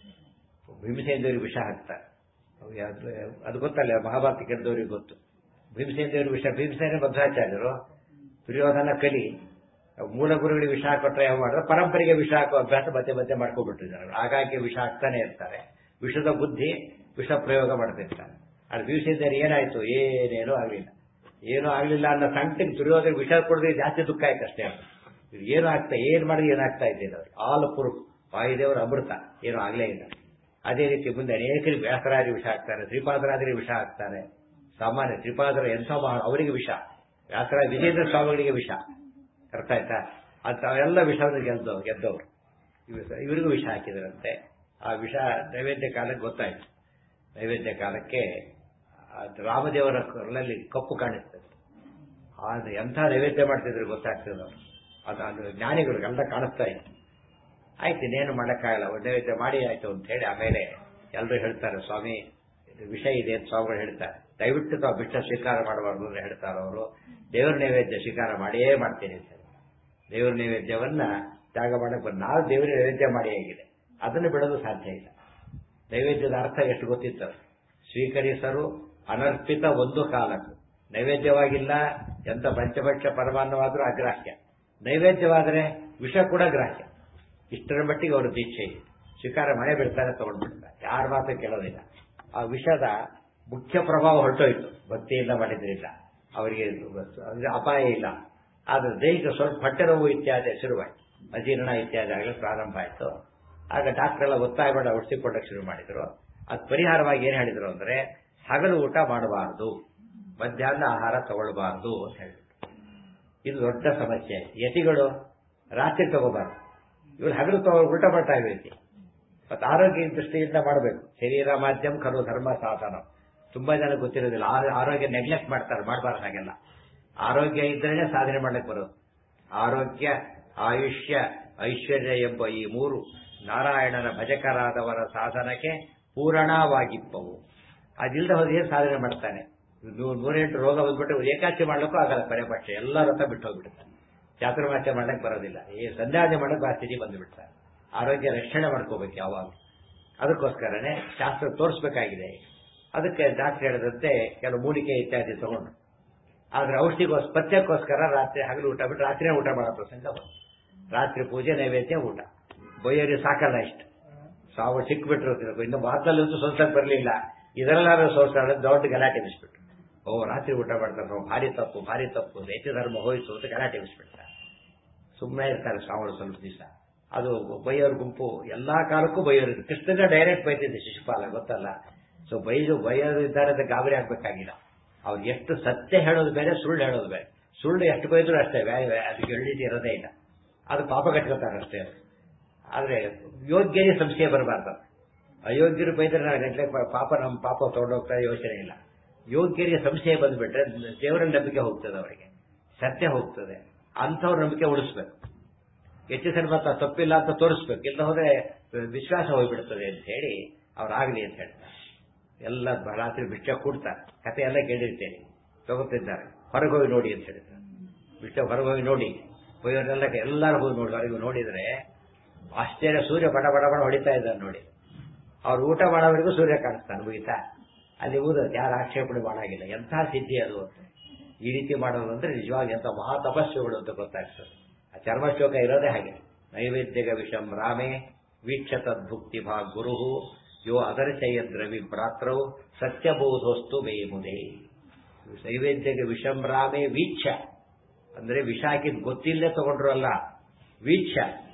ಭೀಮಸೇನ ದೇವರಿಗೆ ವಿಷ ಹಾಕ್ತಾರೆ ಅವು ಯಾವ್ದು- ಅದು ಗೊತ್ತಲ್ಲ ಮಹಾಭಾರತ ಕೆಟ್ಟದವ್ರಿಗೆ ಗೊತ್ತು ಭೀಮಸೇನ ದೇವರಿಗೆ ವಿಷ ಭೀಮಸೇನ ಮಧ್ವಾಚಾರ್ಯರು ದುರ್ಯೋಧನ ಕಲಿ ಮೂಲ ಗುರುಗಳಿಗೆ ವಿಷ ಹಾಕೊಟ್ರೆ ಯಾವ ಮಾಡಿದ್ರೆ ಪರಂಪರೆಗೆ ವಿಷ ಹಾಕೋ ಅಭ್ಯಾಸ ಮತ್ತೆ ಮತ್ತೆ ಮಾಡ್ಕೊಬಿಟ್ಟಿದ್ದಾರೆ ಹಾಗಾಗಿ ವಿಷ ಹಾಕ್ತಾನೆ ಇರ್ತಾರೆ ವಿಷದ ಬುದ್ಧಿ ವಿಷ ಪ್ರಯೋಗ ಮಾಡ್ತಿರ್ತಾರೆ ಅದು ಭೀಮಸೇನ ಏನಾಯ್ತು ಏನೇನೂ ಆಗಲಿಲ್ಲ ಏನೂ ಆಗಲಿಲ್ಲ ಅನ್ನೋ ಸಂಕಟಕ್ಕೆ ದುರ್ಯೋಧನ ವಿಷ ಕುಡಿದ್ರೆ ಜಾಸ್ತಿ ದುಃಖ ಆಯ್ತು ಅಷ್ಟೇ ಇದು ಏನು ಆಗ್ತಾ ಏನ್ ಮಾಡಿದ್ರೆ ಏನಾಗ್ತಾ ಇದ್ದಿಲ್ಲ ಅವ್ರಿಗೆ ಆಲ್ ಪ್ರೂಫ್ ವಾಯುದೇವರ ಅಮೃತ ಏನೂ ಆಗಲೇ ಇಲ್ಲ ಅದೇ ರೀತಿ ಮುಂದೆ ಅನೇಕರಿಗೆ ವ್ಯಾಸರಾಜಿ ವಿಷ ಹಾಕ್ತಾರೆ ಶ್ರೀಪಾದರಾಜರಿಗೆ ವಿಷ ಹಾಕ್ತಾರೆ ಸಾಮಾನ್ಯ ಶ್ರೀಪಾದರ ಎಂಥ ಮಹಾ ಅವರಿಗೆ ವಿಷ ವ್ಯಾಸರಾಜ ವಿಜೇಂದ್ರ ಸ್ವಾಮಿಗಳಿಗೆ ವಿಷ ಅರ್ಥ ಆಯ್ತಾ ಅಂತ ಎಲ್ಲ ವಿಷವನ್ನು ಗೆದ್ದು ಗೆದ್ದವರು ಇವ್ರು- ಇವರಿಗೂ ವಿಷ ಹಾಕಿದ್ರಂತೆ ಆ ವಿಷ ನೈವೇದ್ಯ ಕಾಲಕ್ಕೆ ಗೊತ್ತಾಯ್ತು ನೈವೇದ್ಯ ಕಾಲಕ್ಕೆ ಅದು ರಾಮದೇವರ ಕೊರಳಲ್ಲಿ ಕಪ್ಪು ಕಾಣಿಸ್ತದೆ ಅದು ಎಂಥ ನೈವೇದ್ಯ ಮಾಡ್ತಿದ್ರು ಗೊತ್ತಾಗ್ತದೆ ಅವ್ರು ಅದು ಅದು ಜ್ಞಾನಿಗಳಿಗೆಲ್ಲ ಕಾಣಿಸ್ತಾ ಇತ್ತು ಆಯ್ತು ಇನ್ನೇನು ಮಾಡೋಕ್ಕಾಗಲ್ಲ ಒಂದು ನೈವೇದ್ಯ ಮಾಡಿ ಆಯ್ತು ಅಂತ ಹೇಳಿ ಆಮೇಲೆ ಎಲ್ಲರೂ ಹೇಳ್ತಾರೆ ಸ್ವಾಮಿ ಇದು ವಿಷ ಇದೆ ಅಂತ ಸ್ವಾಮಿಗಳು ಹೇಳ್ತಾರೆ ದಯವಿಟ್ಟು ತಾವು ಬಿಟ್ಟ ಸ್ವೀಕಾರ ಮಾಡಬಾರ್ದು ಅಂತ ಹೇಳ್ತಾರೆ ಅವರು ದೇವರ ನೈವೇದ್ಯ ಸ್ವೀಕಾರ ಮಾಡಿಯೇ ಮಾಡ್ತೀನಿ ಅಂತ ಹೇಳಿ. ದೇವರ ನೈವೇದ್ಯವನ್ನ ತ್ಯಾಗ ಮಾಡಕ್ಕೆ ಬಂದು ನಾವು ದೇವರ ನೈವೇದ್ಯ ಮಾಡಿ ಆಗಿದೆ ಅದನ್ನು ಬಿಡೋದು ಸಾಧ್ಯ ಇಲ್ಲ ನೈವೇದ್ಯದ ಅರ್ಥ ಎಷ್ಟು ಗೊತ್ತಿತ್ತು ಸ್ವೀಕರಿಸರು ಅನರ್ಪಿತ ಒಂದು ಕಾಲಕ್ಕೂ ನೈವೇದ್ಯವಾಗಿಲ್ಲ ಎಂತ ಪಂಚಭಕ್ಷ ಪರಮಾನ್ನವಾದರೂ ಅಗ್ರಾಹ್ಯ ನೈವೇದ್ಯವಾದರೆ ವಿಷ ಕೂಡ ಗ್ರಾಹ್ಯ ಇಷ್ಟರ ಮಟ್ಟಿಗೆ ಅವರು ದೀಕ್ಷೆ ಇದೆ ಸ್ವೀಕಾರ ಮನೆ ಬಿಡ್ತಾರೆ ತಗೊಂಡ್ಬಿಡ್ತಾರೆ ಯಾರ ಮಾತು ಕೇಳೋದಿಲ್ಲ ಆ ವಿಷದ ಮುಖ್ಯ ಪ್ರಭಾವ ಹೊರಟೋಯ್ತು ಭಕ್ತಿಯಿಂದ ಮಾಡಿದ್ರಿಲ್ಲ ಅವರಿಗೆ ಅಂದ್ರೆ ಅಪಾಯ ಇಲ್ಲ ಆದ್ರೆ ದೈಹಿಕ ಸ್ವಲ್ಪ ಹೊಟ್ಟೆ ನೋವು ಇತ್ಯಾದಿ ಶುರುವಾಯಿತು ಅಜೀರ್ಣ ಇತ್ಯಾದಿ ಆಗಲಿ ಪ್ರಾರಂಭ ಆಯಿತು ಆಗ ಡಾಕ್ಟರ್ ಎಲ್ಲ ಒತ್ತಾಯ ಮಾಡಿ ಔಷಧಿ ಕೊಡಕ್ಕೆ ಶುರು ಮಾಡಿದ್ರು ಅದು ಪರಿಹಾರವಾಗಿ ಏನ್ ಹೇಳಿದ್ರು ಅಂದ್ರೆ ಹಗಲು ಊಟ ಮಾಡಬಾರದು ಮಧ್ಯಾಹ್ನ ಆಹಾರ ತಗೊಳ್ಬಾರದು ಅಂತ ಹೇಳಿದ್ರು ಇದು ದೊಡ್ಡ ಸಮಸ್ಯೆ ಆಯ್ತು ಯತಿಗಳು ರಾತ್ರಿ ತಗೋಬಾರ್ದು ಇವ್ರು ಹಗಲು ತಗೋ ಊಟ ಮಾಡ್ತಾ ಇರ್ಬೇಕು ಮತ್ತೆ ಆರೋಗ್ಯ ದೃಷ್ಟಿಯಿಂದ ಮಾಡಬೇಕು ಶರೀರ ಮಾಧ್ಯಮ ಕರು ಧರ್ಮ ಸಾಧನ ತುಂಬಾ ಜನ ಗೊತ್ತಿರೋದಿಲ್ಲ ಆ- ಆರೋಗ್ಯ ನೆಗ್ಲೆಕ್ಟ್ ಮಾಡ್ತಾರೆ ಮಾಡಬಾರ್ದು ಹಾಗೆಲ್ಲ ಆರೋಗ್ಯ ಇದ್ರೇನೆ ಸಾಧನೆ ಮಾಡಕ್ಕೆ ಬರೋದು ಆರೋಗ್ಯ ಆಯುಷ್ಯ ಐಶ್ವರ್ಯ ಎಂಬ ಈ ಮೂರು ನಾರಾಯಣನ ಭಜಕರಾದವರ ಸಾಧನಕ್ಕೆ ಪೂರಣವಾಗಿಪ್ಪವು ಅದಿಲ್ಲದೆ ಹೋದ್ರೆ ಏನ್ ಸಾಧನೆ ಮಾಡ್ತಾನೆ ನೂ- ನೂರೆಂಟು ರೋಗ ಬಂದ್ಬಿಟ್ಟು ಏಕಾಚಿ ಮಾಡ್ಲಿಕ್ಕೂ ಆಗಲ್ಲ ಪರಿಪಕ್ಷ ಎಲ್ಲ ರಥ ಬಿಟ್ಟು ಹೋಗ್ಬಿಡ್ತಾನೆ ಚಾತುರ್ಮಾಸ್ಯ ಮಾಡಕ್ ಬರೋದಿಲ್ಲ ಈ ಸಂಧ್ಯಾನೆ ಮಾಡಕ್ ಆ ಸ್ಥಿತಿ ಬಂದ್ಬಿಡ್ತಾರೆ ಆರೋಗ್ಯ ರಕ್ಷಣೆ ಮಾಡ್ಕೋಬೇಕು ಯಾವಾಗ ಅದಕ್ಕೋಸ್ಕರನೇ ಶಾಸ್ತ್ರ ತೋರಿಸ್ಬೇಕಾಗಿದೆ ಅದಕ್ಕೆ ಡಾಕ್ಟರ್ ಹೇಳಿದಂತೆ ಕೆಲವು ಮೂಲಿಕೆ ಇತ್ಯಾದಿ ತಗೊಂಡು ಆದ್ರೆ ಔಷಧಿಗೋಸ್ ಪಥ್ಯಕ್ಕೋಸ್ಕರ ರಾತ್ರಿ ಹಗಲು ಊಟ ಬಿಟ್ಟು ರಾತ್ರಿನೇ ಊಟ ಮಾಡೋ ಪ್ರಸಂಗ ಬಂತು ರಾತ್ರಿ ಪೂಜೆ ನೈವೇದ್ಯ ಊಟ ಬೊಯ್ಯರಿ ಸಾಕಲ್ಲ ಇಷ್ಟು ಸಾವು ಸಿಕ್ಬಿಟ್ರು ಇನ್ನು ಮಾತಲ್ಲಂತೂ ಸ್ವಲ್ಪ ಬರಲಿಲ್ಲ ಇದರಲ್ಲಾದ್ರೂ ಸೋಸ್ತಾಳೆ ದೊಡ್ಡ ಗಲಾಟೆ ಬಿಸ್ಬಿಟ್ರು ಓ ರಾತ್ರಿ ಊಟ ಮಾಡ್ತಾರೆ ಭಾರಿ ತಪ್ಪು ಭಾರಿ ತಪ್ಪು ನೈತ್ಯ ಧರ್ಮ ಹೋಯ್ತು ಅಂತ ಗಲಾಟೆ ಬಿಸ್ಬಿಡ್ತಾರೆ ಸುಮ್ಮನೆ ಇರ್ತಾರೆ ಸ್ವಾಮಿಗಳು ಸ್ವಲ್ಪ ದಿವಸ ಅದು ಬೈಯೋರ್ ಗುಂಪು ಎಲ್ಲಾ ಕಾಲಕ್ಕೂ ಬೈಯೋರು ಕೃಷ್ಣನ ಡೈರೆಕ್ಟ್ ಬೈತಿದ್ದೆ ಶಿಶುಪಾಲ ಗೊತ್ತಲ್ಲ ಸೊ ಬೈದು ಬೈಯೋರು ಇದ್ದಾರೆ ಅಂತ ಗಾಬರಿ ಆಗ್ಬೇಕಾಗಿಲ್ಲ ಅವ್ರು ಎಷ್ಟು ಸತ್ಯ ಹೇಳೋದು ಬೇರೆ ಸುಳ್ಳು ಹೇಳೋದು ಬೇರೆ ಸುಳ್ಳು ಎಷ್ಟು ಬೈದ್ರು ಅಷ್ಟೇ ವ್ಯಾ- ವ್ಯಾ- ಅದಕ್ಕೆ ಎಳ್ಳಿದ್ದು ಇರೋದೇ ಇಲ್ಲ ಅದು ಪಾಪ ಕಟ್ಕೋತಾರೆ ಅಷ್ಟೇ ಅವ್ರು. ಆದ್ರೆ ಯೋಗ್ಯರಿಗೆ ಸಂಶಯ ಬರಬಾರ್ದು ಅಯೋಗ್ಯರು ಬೈದ್ರೆ ನಾನು ಗಂಟೆ ಪಾಪ ನಮ್ಮ ಪಾಪ ತಗೊಂಡೋಗ್ತಾರೆ ಯೋಚನೆ ಇಲ್ಲ ಯೋಗ್ಯರಿಗೆ ಸಂಶಯ ಬಂದ್ಬಿಟ್ರೆ ದೇವರ ನಂಬಿಕೆ ಹೋಗ್ತದೆ ಅವರಿಗೆ ಸತ್ಯ ಹೋಗ್ತದೆ ಅಂಥವ್ರ ನಂಬಿಕೆ ಉಳಿಸ್ಬೇಕು ಹೆಚ್ಚು ಸಲ ಮತ್ತೆ ತಪ್ಪಿಲ್ಲ ಅಂತ ತೋರಿಸ್ಬೇಕು ಇಲ್ಲ ಹೋದ್ರೆ ವಿಶ್ವಾಸ ಹೋಗ್ಬಿಡ್ತದೆ ಅಂತ ಹೇಳಿ ಅವ್ರಾಗ್ಲಿ ಅಂತ ಹೇಳ್ತಾರೆ ಎಲ್ಲ ರಾತ್ರಿ ಬಿಟ್ಟ ಕೂಡ್ತಾರೆ ಕತೆ ಎಲ್ಲ ಕೇಳಿರ್ತೇನೆ ತಗೋತಿದ್ದಾರೆ ಹೊರಗೆ ಹೋಗಿ ನೋಡಿ ಅಂತ ಹೇಳ್ತಾರೆ ಬಿಟ್ಟ ಹೊರಗೆ ಹೋಗಿ ನೋಡಿ ಹೋಯೋರೆಲ್ಲ ಎಲ್ಲರೂ ಹೋಗಿ ನೋಡಿ ಹೊರಗೆ ನೋಡಿದ್ರೆ ಆಶ್ಚರ್ಯ ಸೂರ್ಯ ಬಡ ಬಡ ಬಡ ಹೊಡಿತಾ ಇದ್ದಾರೆ ನೋಡಿ ಅವ್ರು ಊಟ ಮಾಡೋವರೆಗೂ ಸೂರ್ಯ ಕಾಣಿಸ್ತಾನೆ ಮುಗಿತಾ ಅಲ್ಲಿ ಊದ ಯಾರು ಆಕ್ಷೇಪಣೆ ಮಾಡಾಗಿಲ್ಲ ಎಂಥ ಸಿದ್ಧಿ ಅದು ಅಂತ ಈ ರೀತಿ ಮಾಡೋದು ಅಂದ್ರೆ ನಿಜವಾಗಿ ಎಂತ ಮಹಾ ತಪಸ್ಸುಗಳು ಅಂತ ಗೊತ್ತಾಗ್ತದೆ ಆ ಚರ್ಮಶ್ಲೋಕ ಇರೋದೇ ಹಾಗೆ ನೈವೇದ್ಯಗ ವಿಷಂ ರಾಮೇ ವೀಕ್ಷ ತದ್ಭುಕ್ತಿ ಭಾ ಗುರು ಯೋ ಅದರ್ಶಯದ್ರವಿ ಭ್ರಾತ್ರವು ಸತ್ಯಬೋಧೋಸ್ತು ಬೇಮುದೇ ನೈವೇದ್ಯಗ ವಿಷಂ ರಾಮೇ ವೀಕ್ಷ ಅಂದ್ರೆ ವಿಷ ಹಾಕಿದ್ ಗೊತ್ತಿಲ್ಲದೆ ತಗೊಂಡ್ರು ಅಲ್ಲ ವೀಕ್ಷ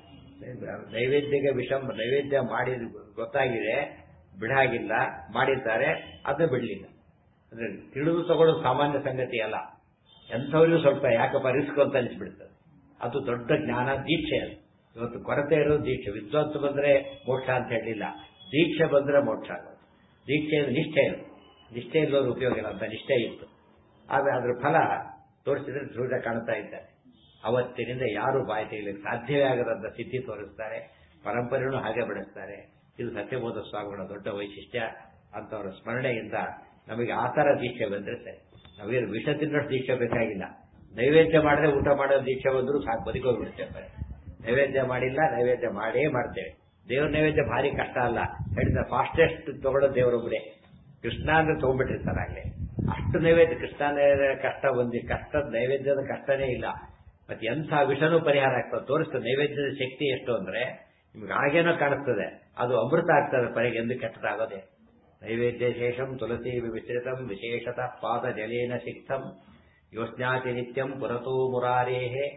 ನೈವೇದ್ಯಗೆ ವಿಷಂ ನೈವೇದ್ಯ ಮಾಡಿದ ಗೊತ್ತಾಗಿದೆ ಬಿಡಾಗಿಲ್ಲ ಮಾಡಿದ್ದಾರೆ ಅದು ಬಿಡಲಿಲ್ಲ ಅಂದ್ರೆ ತಿಳಿದು ತಗೊಳ್ಳೋದು ಸಾಮಾನ್ಯ ಸಂಗತಿ ಅಲ್ಲ ಎಂಥವ್ರಿಗೂ ಸ್ವಲ್ಪ ಯಾಕಪ್ಪ ರಿಸ್ಕ್ ಅಂತ ಅನಿಸ್ಬಿಡ್ತದೆ ಅದು ದೊಡ್ಡ ಜ್ಞಾನ ದೀಕ್ಷೆ ಅದು ಇವತ್ತು ಕೊರತೆ ಇರೋದು ದೀಕ್ಷೆ ವಿದ್ವಾಂಸ ಬಂದ್ರೆ ಮೋಕ್ಷ ಅಂತ ಹೇಳಿಲ್ಲ ದೀಕ್ಷೆ ಬಂದ್ರೆ ಮೋಕ್ಷ ಆಗೋದು ದೀಕ್ಷೆ ನಿಷ್ಠೆ ಇದು ನಿಷ್ಠೆ ಇಲ್ಲೋದು ಉಪಯೋಗ ಇಲ್ಲ ಅಂತ ನಿಷ್ಠೆ ಇತ್ತು ಆದ್ರೆ ಅದ್ರ ಫಲ ತೋರಿಸಿದ್ರೆ ಸೂರ್ಯ ಕಾಣ್ತಾ ಇದ್ದಾರೆ ಅವತ್ತಿನಿಂದ ಯಾರು ಬಾಯಿ ತೆಗಿಲಿಕ್ಕೆ ಸಾಧ್ಯವೇ ಆಗದಂತ ಸಿದ್ಧಿ ತೋರಿಸ್ತಾರೆ ಪರಂಪರೆಯನ್ನು ಹಾಗೆ ಬೆಳೆಸ್ತಾರೆ ಇದು ಸತ್ಯಬೋಧ ಸ್ವಾಮಿಗಳ ದೊಡ್ಡ ವೈಶಿಷ್ಟ್ಯ ಅಂತವರ ಸ್ಮರಣೆಯಿಂದ ನಮಗೆ ಆ ಥರ ದೀಕ್ಷೆ ಬಂದ್ರೆ ಸರಿ ನಮಗೆ ವಿಷ ತಿನ್ನೋಷ್ಟು ದೀಕ್ಷೆ ಬೇಕಾಗಿಲ್ಲ ನೈವೇದ್ಯ ಮಾಡದೆ ಊಟ ಮಾಡೋ ದೀಕ್ಷೆ ಬಂದ್ರು ಸಾಕು ಬದುಕೋಗ್ಬಿಡ್ತೇವೆ ನೈವೇದ್ಯ ಮಾಡಿಲ್ಲ ನೈವೇದ್ಯ ಮಾಡೇ ಮಾಡ್ತೇವೆ ದೇವ್ರ ನೈವೇದ್ಯ ಭಾರಿ ಕಷ್ಟ ಅಲ್ಲ ಹೇಳಿದ ಫಾಸ್ಟೆಸ್ಟ್ ತಗೊಳ್ಳೋ ದೇವರೊಬ್ಬರೇ ಕೃಷ್ಣ ಅಂದ್ರೆ ತಗೊಂಡ್ಬಿಟ್ಟಿರ್ತಾರೆ ಆಗ್ಲೇ ಅಷ್ಟು ನೈವೇದ್ಯ ಕೃಷ್ಣ ನೈವೇದ್ಯ ಕಷ್ಟ ಬಂದಿ ಕಷ್ಟದ ನೈವೇದ್ಯದ ಕಷ್ಟನೇ ಇಲ್ಲ ಮತ್ತೆ ಎಂಥ ವಿಷನೂ ಪರಿಹಾರ ಆಗ್ತದೆ ತೋರಿಸ್ತದೆ ನೈವೇದ್ಯದ ಶಕ್ತಿ ಎಷ್ಟು ಅಂದ್ರೆ ನಿಮ್ಗೆ ಹಾಗೇನೋ ಕಾಣಿಸ್ತದೆ ಅದು ಅಮೃತ ಆಗ್ತದೆ ಕೊನೆಗೆ ಎಂದು ಕೆಟ್ಟದಾಗೋದೆ ನೈವೇದ್ಯ ಶೇಷಂ ತುಳಸಿ ವಿಸ್ತೃತಂ ವಿಶೇಷತಃ ಪಾದ ಜಲೇನ ಸಿಕ್ತಂ ಯೋಜ್ಞಾತಿ ನಿತ್ಯಂ ಪುರತೋ ಮುರಾರೇಹೇ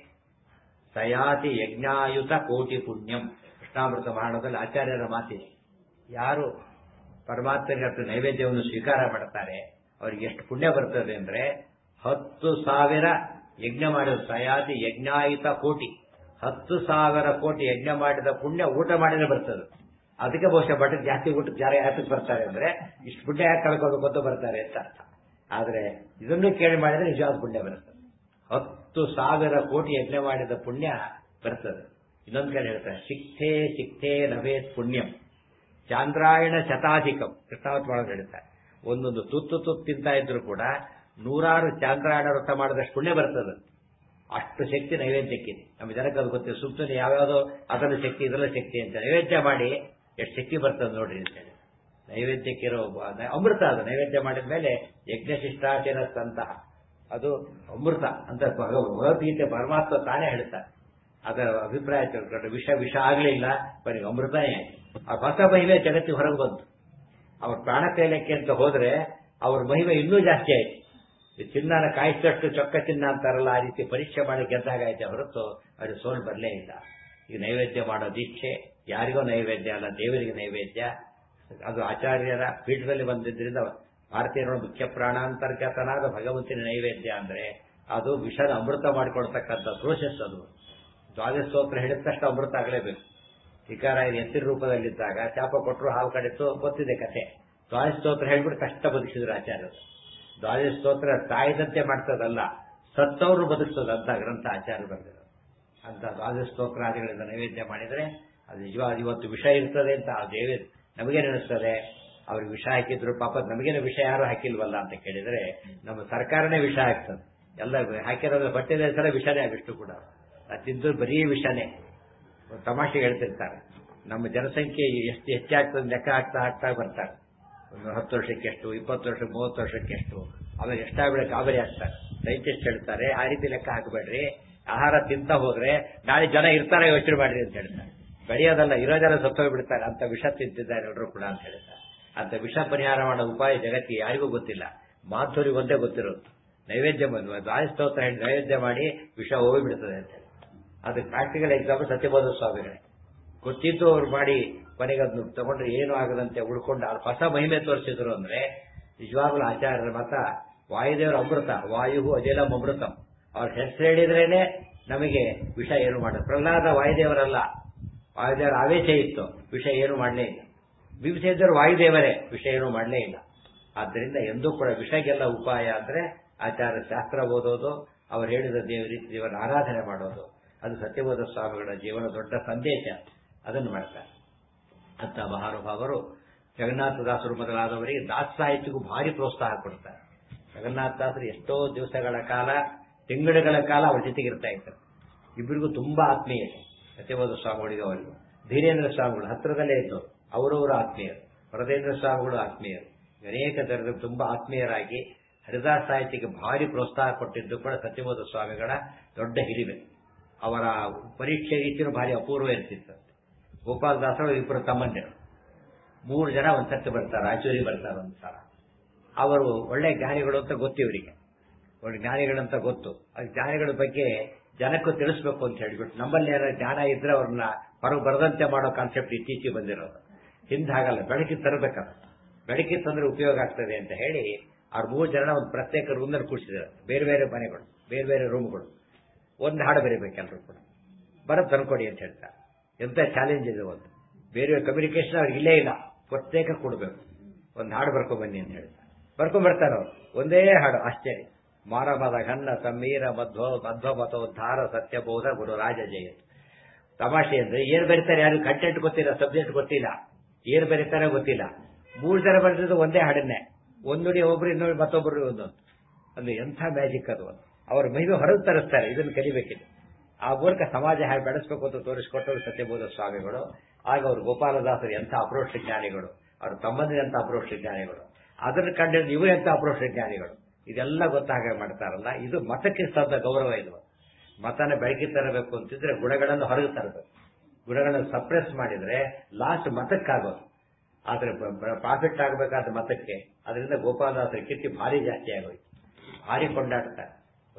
ಸಯಾತಿ ಯಜ್ಞಾಯುತ ಕೋಟಿ ಪುಣ್ಯಂ ಕೃಷ್ಣಾಮೃತ ಮಹಾಣದಲ್ಲಿ ಆಚಾರ್ಯರ ಮಾತಿದೆ ಯಾರು ಪರಮಾತ್ಮನಿಗೆ ನೈವೇದ್ಯವನ್ನು ಸ್ವೀಕಾರ ಮಾಡ್ತಾರೆ ಅವರಿಗೆ ಎಷ್ಟು ಪುಣ್ಯ ಬರ್ತದೆ ಅಂದ್ರೆ ಹತ್ತು ಸಾವಿರ ಯಜ್ಞ ಮಾಡಿದ ಸಯಾತಿ ಯಜ್ಞಾಯುತ ಕೋಟಿ ಹತ್ತು ಸಾವಿರ ಕೋಟಿ ಯಜ್ಞ ಮಾಡಿದ ಪುಣ್ಯ ಊಟ ಮಾಡಿದ್ರೆ ಬರ್ತದೆ ಅದಕ್ಕೆ ಬಹುಶಃ ಬಟ್ಟೆ ಜಾಸ್ತಿ ಊಟಕ್ಕೆ ಯಾರು ಯಾತಕ್ಕೆ ಬರ್ತಾರೆ ಅಂದ್ರೆ ಇಷ್ಟು ಪುಣ್ಯ ಯಾಕೆ ಕಳ್ಕೋಬೇಕು ಅಂತ ಬರ್ತಾರೆ ಅಂತ ಅರ್ಥ ಆದ್ರೆ ಇದನ್ನು ಕೇಳಿ ಮಾಡಿದ್ರೆ ನಿಜವಾದ ಪುಣ್ಯ ಬರ್ತದೆ ಹತ್ತು ಸಾವಿರ ಕೋಟಿ ಯಜ್ಞ ಮಾಡಿದ ಪುಣ್ಯ ಬರ್ತದೆ ಇನ್ನೊಂದು ಕಡೆ ಹೇಳ್ತಾರೆ ಸಿಕ್ಥೇ ಸಿಕ್ಥೇ ಲಭೇತ್ ಪುಣ್ಯಂ ಚಾಂದ್ರಾಯಣ ಶತಾಧಿಕಂ ಕೃಷ್ಣಾವತ್ ಮಾಡೋದು ಹೇಳ್ತಾರೆ ಒಂದೊಂದು ತುತ್ತು ತುತ್ತು ತಿಂತಾ ಇದ್ರು ಕೂಡ ನೂರಾರು ಚಾಂದ್ರಾಯಣ ವ್ರತ ಮಾಡಿದಷ್ಟು ಪುಣ್ಯ ಬರ್ತದೆ ಅಷ್ಟು ಶಕ್ತಿ ನೈವೇದ್ಯಕ್ಕಿದೆ ನಮ್ಮ ಜನಕ್ಕೆ ಅದು ಗೊತ್ತಿದೆ ಸುತ್ತಲೂ ಯಾವ್ಯಾವುದೋ ಅದರ ಶಕ್ತಿ ಇದರ ಶಕ್ತಿ ಅಂತ ನೈವೇದ್ಯ ಮಾಡಿ ಎಷ್ಟು ಶಕ್ತಿ ಬರ್ತದೆ ನೋಡ್ರಿ ಅಂತೇಳಿ ನೈವೇದ್ಯಕ್ಕಿರೋ ಅಮೃತ ಅದು ನೈವೇದ್ಯ ಮಾಡಿದ ಮೇಲೆ ಯಜ್ಞ ಶಿಷ್ಟಾಚಾರ ಸಂತಹ ಅದು ಅಮೃತ ಅಂತ ಭಗವದ್ಗೀತೆ ಪರಮಾತ್ಮ ತಾನೇ ಹೇಳ್ತಾರೆ ಅದರ ಅಭಿಪ್ರಾಯ ತಿಳ್ಕೊಂಡ್ರೆ ವಿಷ ವಿಷ ಆಗ್ಲಿಲ್ಲ ಬರೀ ಅಮೃತನೇ ಆಯ್ತು ಆ ಹೊಸ ಮಹಿಮೆ ಜಗತ್ತಿಗೆ ಹೊರಗೆ ಬಂತು ಅವ್ರ ಪ್ರಾಣ ಕೈಲಕ್ಕೆ ಅಂತ ಹೋದ್ರೆ ಅವ್ರ ಮಹಿಮೆ ಇನ್ನೂ ಜಾಸ್ತಿ ಆಯ್ತು ಈ ಚಿನ್ನನ ಕಾಯಿಸಷ್ಟು ಚೊಕ್ಕ ಚಿನ್ನ ಅಂತಾರಲ್ಲ ಆ ರೀತಿ ಪರೀಕ್ಷೆ ಮಾಡಿ ಗೆದ್ದಾಗೈತೆ ಹೊರತು ಅದು ಸೋಲ್ ಬರಲೇ ಇಲ್ಲ ಈಗ ನೈವೇದ್ಯ ಮಾಡೋ ದೀಕ್ಷೆ ಯಾರಿಗೋ ನೈವೇದ್ಯ ಅಲ್ಲ ದೇವರಿಗೆ ನೈವೇದ್ಯ ಅದು ಆಚಾರ್ಯರ ಪೀಠದಲ್ಲಿ ಬಂದಿದ್ದರಿಂದ ಭಾರತೀಯರ ಮುಖ್ಯ ಪ್ರಾಣಾಂತರ್ಗತನಾದ ಭಗವಂತನ ನೈವೇದ್ಯ ಅಂದ್ರೆ ಅದು ವಿಷದ ಅಮೃತ ಮಾಡಿಕೊಡ್ತಕ್ಕಂಥ ಪ್ರೋಸೆಸ್ ಅದು ದ್ವಾದಶ ಸ್ತೋತ್ರ ಹೇಳಿದ ತಕ್ಷಣ ಅಮೃತ ಆಗಲೇಬೇಕು ಶಿಕಾರ ಎತ್ತಿನ ರೂಪದಲ್ಲಿದ್ದಾಗ ಚಾಪ ಕೊಟ್ಟರು ಹಾವು ಕಡಿತು ಗೊತ್ತಿದೆ ಕತೆ ದ್ವಾದಶ ಸ್ತೋತ್ರ ಹೇಳ್ಬಿಟ್ಟು ಕಷ್ಟ ಬದುಕಿಸಿದ್ರು ಆಚಾರ್ಯರು ದ್ವಾದಶ ಸ್ತೋತ್ರ ಸಾಯದಂತೆ ಮಾಡ್ತದಲ್ಲ ಸತ್ತವರು ಬದುಕಿಸೋದಂತ ಗ್ರಂಥ ಆಚಾರ್ಯ ಬರೆದಿರೋದು ಅಂತ ದ್ವಾದಶ ಸ್ತೋತ್ರಾದಿಗಳಿಂದ ನೈವೇದ್ಯ ಮಾಡಿದ್ರೆ ಅದು ನಿಜವಾದ ಇವತ್ತು ವಿಷ ಇರ್ತದೆ ಅಂತ ಆ ದೇವಿ ನಮಗೆ ನೆನೆಸ್ತದೆ ಅವ್ರಿಗೆ ವಿಷ ಹಾಕಿದ್ರು ಪಾಪ ನಮಗೇನು ವಿಷ ಯಾರು ಹಾಕಿಲ್ವಲ್ಲ ಅಂತ ಕೇಳಿದ್ರೆ ನಮ್ಮ ಸರ್ಕಾರನೇ ವಿಷ ಹಾಕ್ತದೆ ಎಲ್ಲ ಹಾಕಿರೋದ್ರ ಬಟ್ಟೆ ಸಲ ವಿಷನೇ ಆಗಿಷ್ಟು ಕೂಡ ಅದು ತಿಂದು ಬರೀ ವಿಷನೇ ತಮಾಷೆಗೆ ಹೇಳ್ತಿರ್ತಾರೆ ನಮ್ಮ ಜನಸಂಖ್ಯೆ ಎಷ್ಟು ಹೆಚ್ಚಾಗ್ತದೆ ಲೆಕ್ಕ ಹಾಕ್ತಾ ಹಾಕ್ತಾ ಬರ್ತಾರೆ ಒಂದು ಹತ್ತು ವರ್ಷಕ್ಕೆ ಎಷ್ಟು ಇಪ್ಪತ್ತು ವರ್ಷ ಮೂವತ್ತು ವರ್ಷಕ್ಕೆ ಎಷ್ಟು ಆಮೇಲೆ ಎಷ್ಟಾಗ್ಬಿಡ ಗಾಬರಿ ಆಗ್ತಾರೆ ಸೈಂಟಿಸ್ಟ್ ಹೇಳ್ತಾರೆ ಆ ರೀತಿ ಲೆಕ್ಕ ಹಾಕಬೇಡ್ರಿ ಆಹಾರ ತಿಂತ ಹೋದ್ರೆ ನಾಳೆ ಜನ ಇರ್ತಾರೆ ಯೋಚನೆ ಮಾಡ್ರಿ ಅಂತ ಹೇಳ್ತಾರೆ ಬೆಳೆಯೋದಲ್ಲ ಇರೋ ಜನ ಸತ್ತೋಗ್ಬಿಡ್ತಾರೆ ಅಂತ ವಿಷ ತಿಂತಿದ್ದಾರೆ ಎಲ್ಲರೂ ಕೂಡ ಅಂತ ಹೇಳ್ತಾರೆ ಅಂತ ವಿಷ ಪರಿಹಾರ ಮಾಡೋ ಉಪಾಯ ಜಗತ್ತಿಗೆ ಯಾರಿಗೂ ಗೊತ್ತಿಲ್ಲ ಮಾಧುರಿಗೆ ಒಂದೇ ಗೊತ್ತಿರೋದು ನೈವೇದ್ಯ ಸ್ತೋತ್ರ ಹೇಳಿ ನೈವೇದ್ಯ ಮಾಡಿ ವಿಷ ಹೋಗಿಬಿಡ್ತದೆ ಅಂತ ಹೇಳಿ ಅದಕ್ಕೆ ಪ್ರಾಕ್ಟಿಕಲ್ ಎಕ್ಸಾಂಪಲ್ ಸತ್ಯಬೋಧ ಸ್ವಾಮಿಗಳೇ ಗೊತ್ತಿದ್ದು ಅವ್ರು ಮಾಡಿ ಕೊನೆಗೆ ಅದನ್ನು ತಗೊಂಡ್ರೆ ಏನು ಆಗದಂತೆ ಉಳ್ಕೊಂಡು ಅವ್ರು ಹೊಸ ಮಹಿಮೆ ತೋರಿಸಿದ್ರು ಅಂದ್ರೆ ನಿಜವಾಗ್ಲೂ ಆಚಾರ್ಯರ ಮತ ವಾಯುದೇವರ ಅಮೃತ ವಾಯು ಅಜಲಂ ಅಮೃತಂ ಅವ್ರ ಹೆಸರು ಹೇಳಿದ್ರೇನೆ ನಮಗೆ ವಿಷ ಏನು ಮಾಡೋದು ಪ್ರಹ್ಲಾದ ವಾಯುದೇವರಲ್ಲ ವಾಯುದೇವರ ಆವೇಶ ಇತ್ತು ವಿಷ ಏನು ಮಾಡಲೇ ಇಲ್ಲ ಬಿಂಬಿಸಿದ್ದರು ವಾಯುದೇವರೇ ವಿಷ ಏನು ಮಾಡಲೇ ಇಲ್ಲ ಆದ್ದರಿಂದ ಎಂದೂ ಕೂಡ ವಿಷಗೆಲ್ಲ ಉಪಾಯ ಅಂದ್ರೆ ಆಚಾರ್ಯ ಶಾಸ್ತ್ರ ಓದೋದು ಅವ್ರು ಹೇಳಿದ ದೇವ ರೀತಿ ದೇವರ ಆರಾಧನೆ ಮಾಡೋದು ಅದು ಸತ್ಯಬೋಧ ಸ್ವಾಮಿಗಳ ಜೀವನ ದೊಡ್ಡ ಸಂದೇಶ ಅದನ್ನು ಮಾಡ್ತಾರೆ ಅಂತ ಮಹಾನುಭಾವರು ಜಗನ್ನಾಥದಾಸರು ಮೊದಲಾದವರಿಗೆ ದಾಸ ಸಾಹಿತ್ಯಕ್ಕೂ ಭಾರಿ ಪ್ರೋತ್ಸಾಹ ಕೊಡ್ತಾರೆ ಜಗನ್ನಾಥದಾಸರು ಎಷ್ಟೋ ದಿವಸಗಳ ಕಾಲ ತಿಂಗಳುಗಳ ಕಾಲ ಅವ್ರ ಜೊತೆಗೆ ಇರ್ತಾ ಇದ್ದಾರೆ ಇಬ್ಬರಿಗೂ ತುಂಬಾ ಆತ್ಮೀಯತೆ ಸತ್ಯಬೋಧ ಸ್ವಾಮಿಗಳಿಗೆ ಅವರಿಗೂ ಧೀರೇಂದ್ರ ಸ್ವಾಮಿಗಳು ಹತ್ತಿರದಲ್ಲೇ ಇದ್ದು ಅವರವರು ಆತ್ಮೀಯರು ವರದೇಂದ್ರ ಸ್ವಾಮಿಗಳು ಆತ್ಮೀಯರು ಅನೇಕ ಜನರು ತುಂಬಾ ಆತ್ಮೀಯರಾಗಿ ಹರಿದಾಸ ಸಾಹಿತ್ಯಕ್ಕೆ ಭಾರಿ ಪ್ರೋತ್ಸಾಹ ಕೊಟ್ಟಿದ್ದು ಕೂಡ ಸತ್ಯಬೋಧ ಸ್ವಾಮಿಗಳ ದೊಡ್ಡ ಹಿರಿಮೆ ಅವರ ಪರೀಕ್ಷೆ ರೀತಿಯೂ ಭಾರಿ ಅಪೂರ್ವ ಇರ್ತಿತ್ತು ಗೋಪಾಲದಾಸರು ಇಬ್ಬರು ತಮ್ಮಂದಿರು ಮೂರು ಜನ ಒಂದ್ ಸತ್ತು ಬರ್ತಾರೆ ರಾಯಚೂರಿಗೆ ಬರ್ತಾರೆ ಒಂದ್ಸಲ ಅವರು ಒಳ್ಳೆ ಜ್ಞಾನಿಗಳು ಅಂತ ಗೊತ್ತು ಇವರಿಗೆ ಒಳ್ಳೆ ಜ್ಞಾನಿಗಳಂತ ಗೊತ್ತು ಆ ಜ್ಞಾನಿಗಳ ಬಗ್ಗೆ ಜನಕ್ಕೂ ತಿಳಿಸ್ಬೇಕು ಅಂತ ಹೇಳ್ಬಿಟ್ಟು ನಮ್ಮಲ್ಲಿ ಏನಾದ್ರು ಜ್ಞಾನ ಇದ್ರೆ ಅವ್ರನ್ನ ಹೊರಗೆ ಬರದಂತೆ ಮಾಡೋ ಕಾನ್ಸೆಪ್ಟ್ ಇತ್ತೀಚೆಗೆ ಬಂದಿರೋದು ಹಿಂದೆ ಹಾಗಲ್ಲ ಬೆಳಕಿಗೆ ತರಬೇಕಲ್ಲ ಬೆಳಕಿಗೆ ತಂದ್ರೆ ಉಪಯೋಗ ಆಗ್ತದೆ ಅಂತ ಹೇಳಿ ಅವ್ರ ಮೂರು ಜನ ಒಂದು ಪ್ರತ್ಯೇಕ ರೂಮ್ನಲ್ಲಿ ಕೂಡಿಸಿದ್ದಾರೆ ಬೇರೆ ಬೇರೆ ಮನೆಗಳು ಬೇರೆ ಬೇರೆ ರೂಮ್ಗಳು ಒಂದು ಹಾಡು ಬರೀಬೇಕೆಲ್ಲರೂ ಕೂಡ ಬರೋದು ತಂದ್ಕೊಡಿ ಅಂತ ಹೇಳ್ತಾರೆ ಎಂತ ಚಾಲೆಂಜ್ ಇದೆ ಒಂದು ಬೇರೆ ಕಮ್ಯುನಿಕೇಶನ್ ಅವ್ರಿಗೆ ಇಲ್ಲೇ ಇಲ್ಲ ಪ್ರತ್ಯೇಕ ಕೊಡಬೇಕು ಒಂದು ಹಾಡು ಬರ್ಕೊಂಡ್ ಬನ್ನಿ ಅಂತ ಹೇಳ್ತಾರೆ ಬರ್ಕೊಂಡ್ ಬರ್ತಾರೆ ಅವ್ರು ಒಂದೇ ಹಾಡು ಆಶ್ಚರ್ಯ ಮಾರಮದ ಘನ್ನ ಸಮೀರ ಮಧ್ವ ಮಧ್ವ ಮತೋದ್ಧಾರ ಸತ್ಯಬೋಧ ಗುರು ರಾಜ ಜಯ ತಮಾಷೆ ಅಂದ್ರೆ ಏನ್ ಬರೀತಾರೆ ಯಾರು ಕಂಟೆಂಟ್ ಗೊತ್ತಿಲ್ಲ ಸಬ್ಜೆಕ್ಟ್ ಗೊತ್ತಿಲ್ಲ ಏನ್ ಬರೀತಾರೆ ಗೊತ್ತಿಲ್ಲ ಮೂರು ಜನ ಬರೆದಿದ್ದು ಒಂದೇ ಹಾಡನ್ನೇ ಒಂದುಡಿ ಒಬ್ರು ಇನ್ನೊಂದು ಮತ್ತೊಬ್ಬರು ಒಂದೊಂದು ಅದು ಎಂಥ ಮ್ಯಾಜಿಕ್ ಅದು ಒಂದು ಅವರ ಮಹಿಮೆ ಹೊರಗೆ ತರಿಸ್ತಾರೆ ಇದನ್ನು ಕಲಿಬೇಕಿದೆ ಆ ಮೂಲಕ ಸಮಾಜ ಹೇಗೆ ಬೆಳೆಸಬೇಕು ಅಂತ ತೋರಿಸಿಕೊಟ್ಟವರು ಸತ್ಯಬೋಧ ಸ್ವಾಮಿಗಳು ಆಗ ಅವರು ಗೋಪಾಲದಾಸರು ಎಂಥ ಅಪ್ರೋಕ್ಷ ಜ್ಞಾನಿಗಳು ಅವ್ರ ತಮ್ಮಂದಿರಂತ ಅಪ್ರೋಕ್ಷ ಜ್ಞಾನಿಗಳು ಅದನ್ನು ಕಂಡಿದ್ದು ಇವರು ಎಂಥ ಅಪ್ರೋಕ್ಷ ಜ್ಞಾನಿಗಳು ಇದೆಲ್ಲ ಗೊತ್ತಾಗ ಮಾಡ್ತಾರಲ್ಲ ಇದು ಮತಕ್ಕೆ ಸದ್ದ ಗೌರವ ಇದು ಮತನ ಬೆಳಕಿ ತರಬೇಕು ಅಂತಿದ್ರೆ ಗುಣಗಳನ್ನು ಹೊರಗೆ ತರಬೇಕು ಗುಣಗಳನ್ನು ಸಪ್ರೆಸ್ ಮಾಡಿದ್ರೆ ಲಾಸ್ಟ್ ಮತಕ್ಕಾಗೋದು ಆದ್ರೆ ಪ್ರಾಫಿಟ್ ಆಗಬೇಕಾದ ಮತಕ್ಕೆ ಅದರಿಂದ ಗೋಪಾಲದಾಸರ ಕೀರ್ತಿ ಭಾರಿ ಜಾಸ್ತಿ ಆಗೋಯ್ತು ಭಾರಿ ಕೊಂಡಾಡ್ತಾರೆ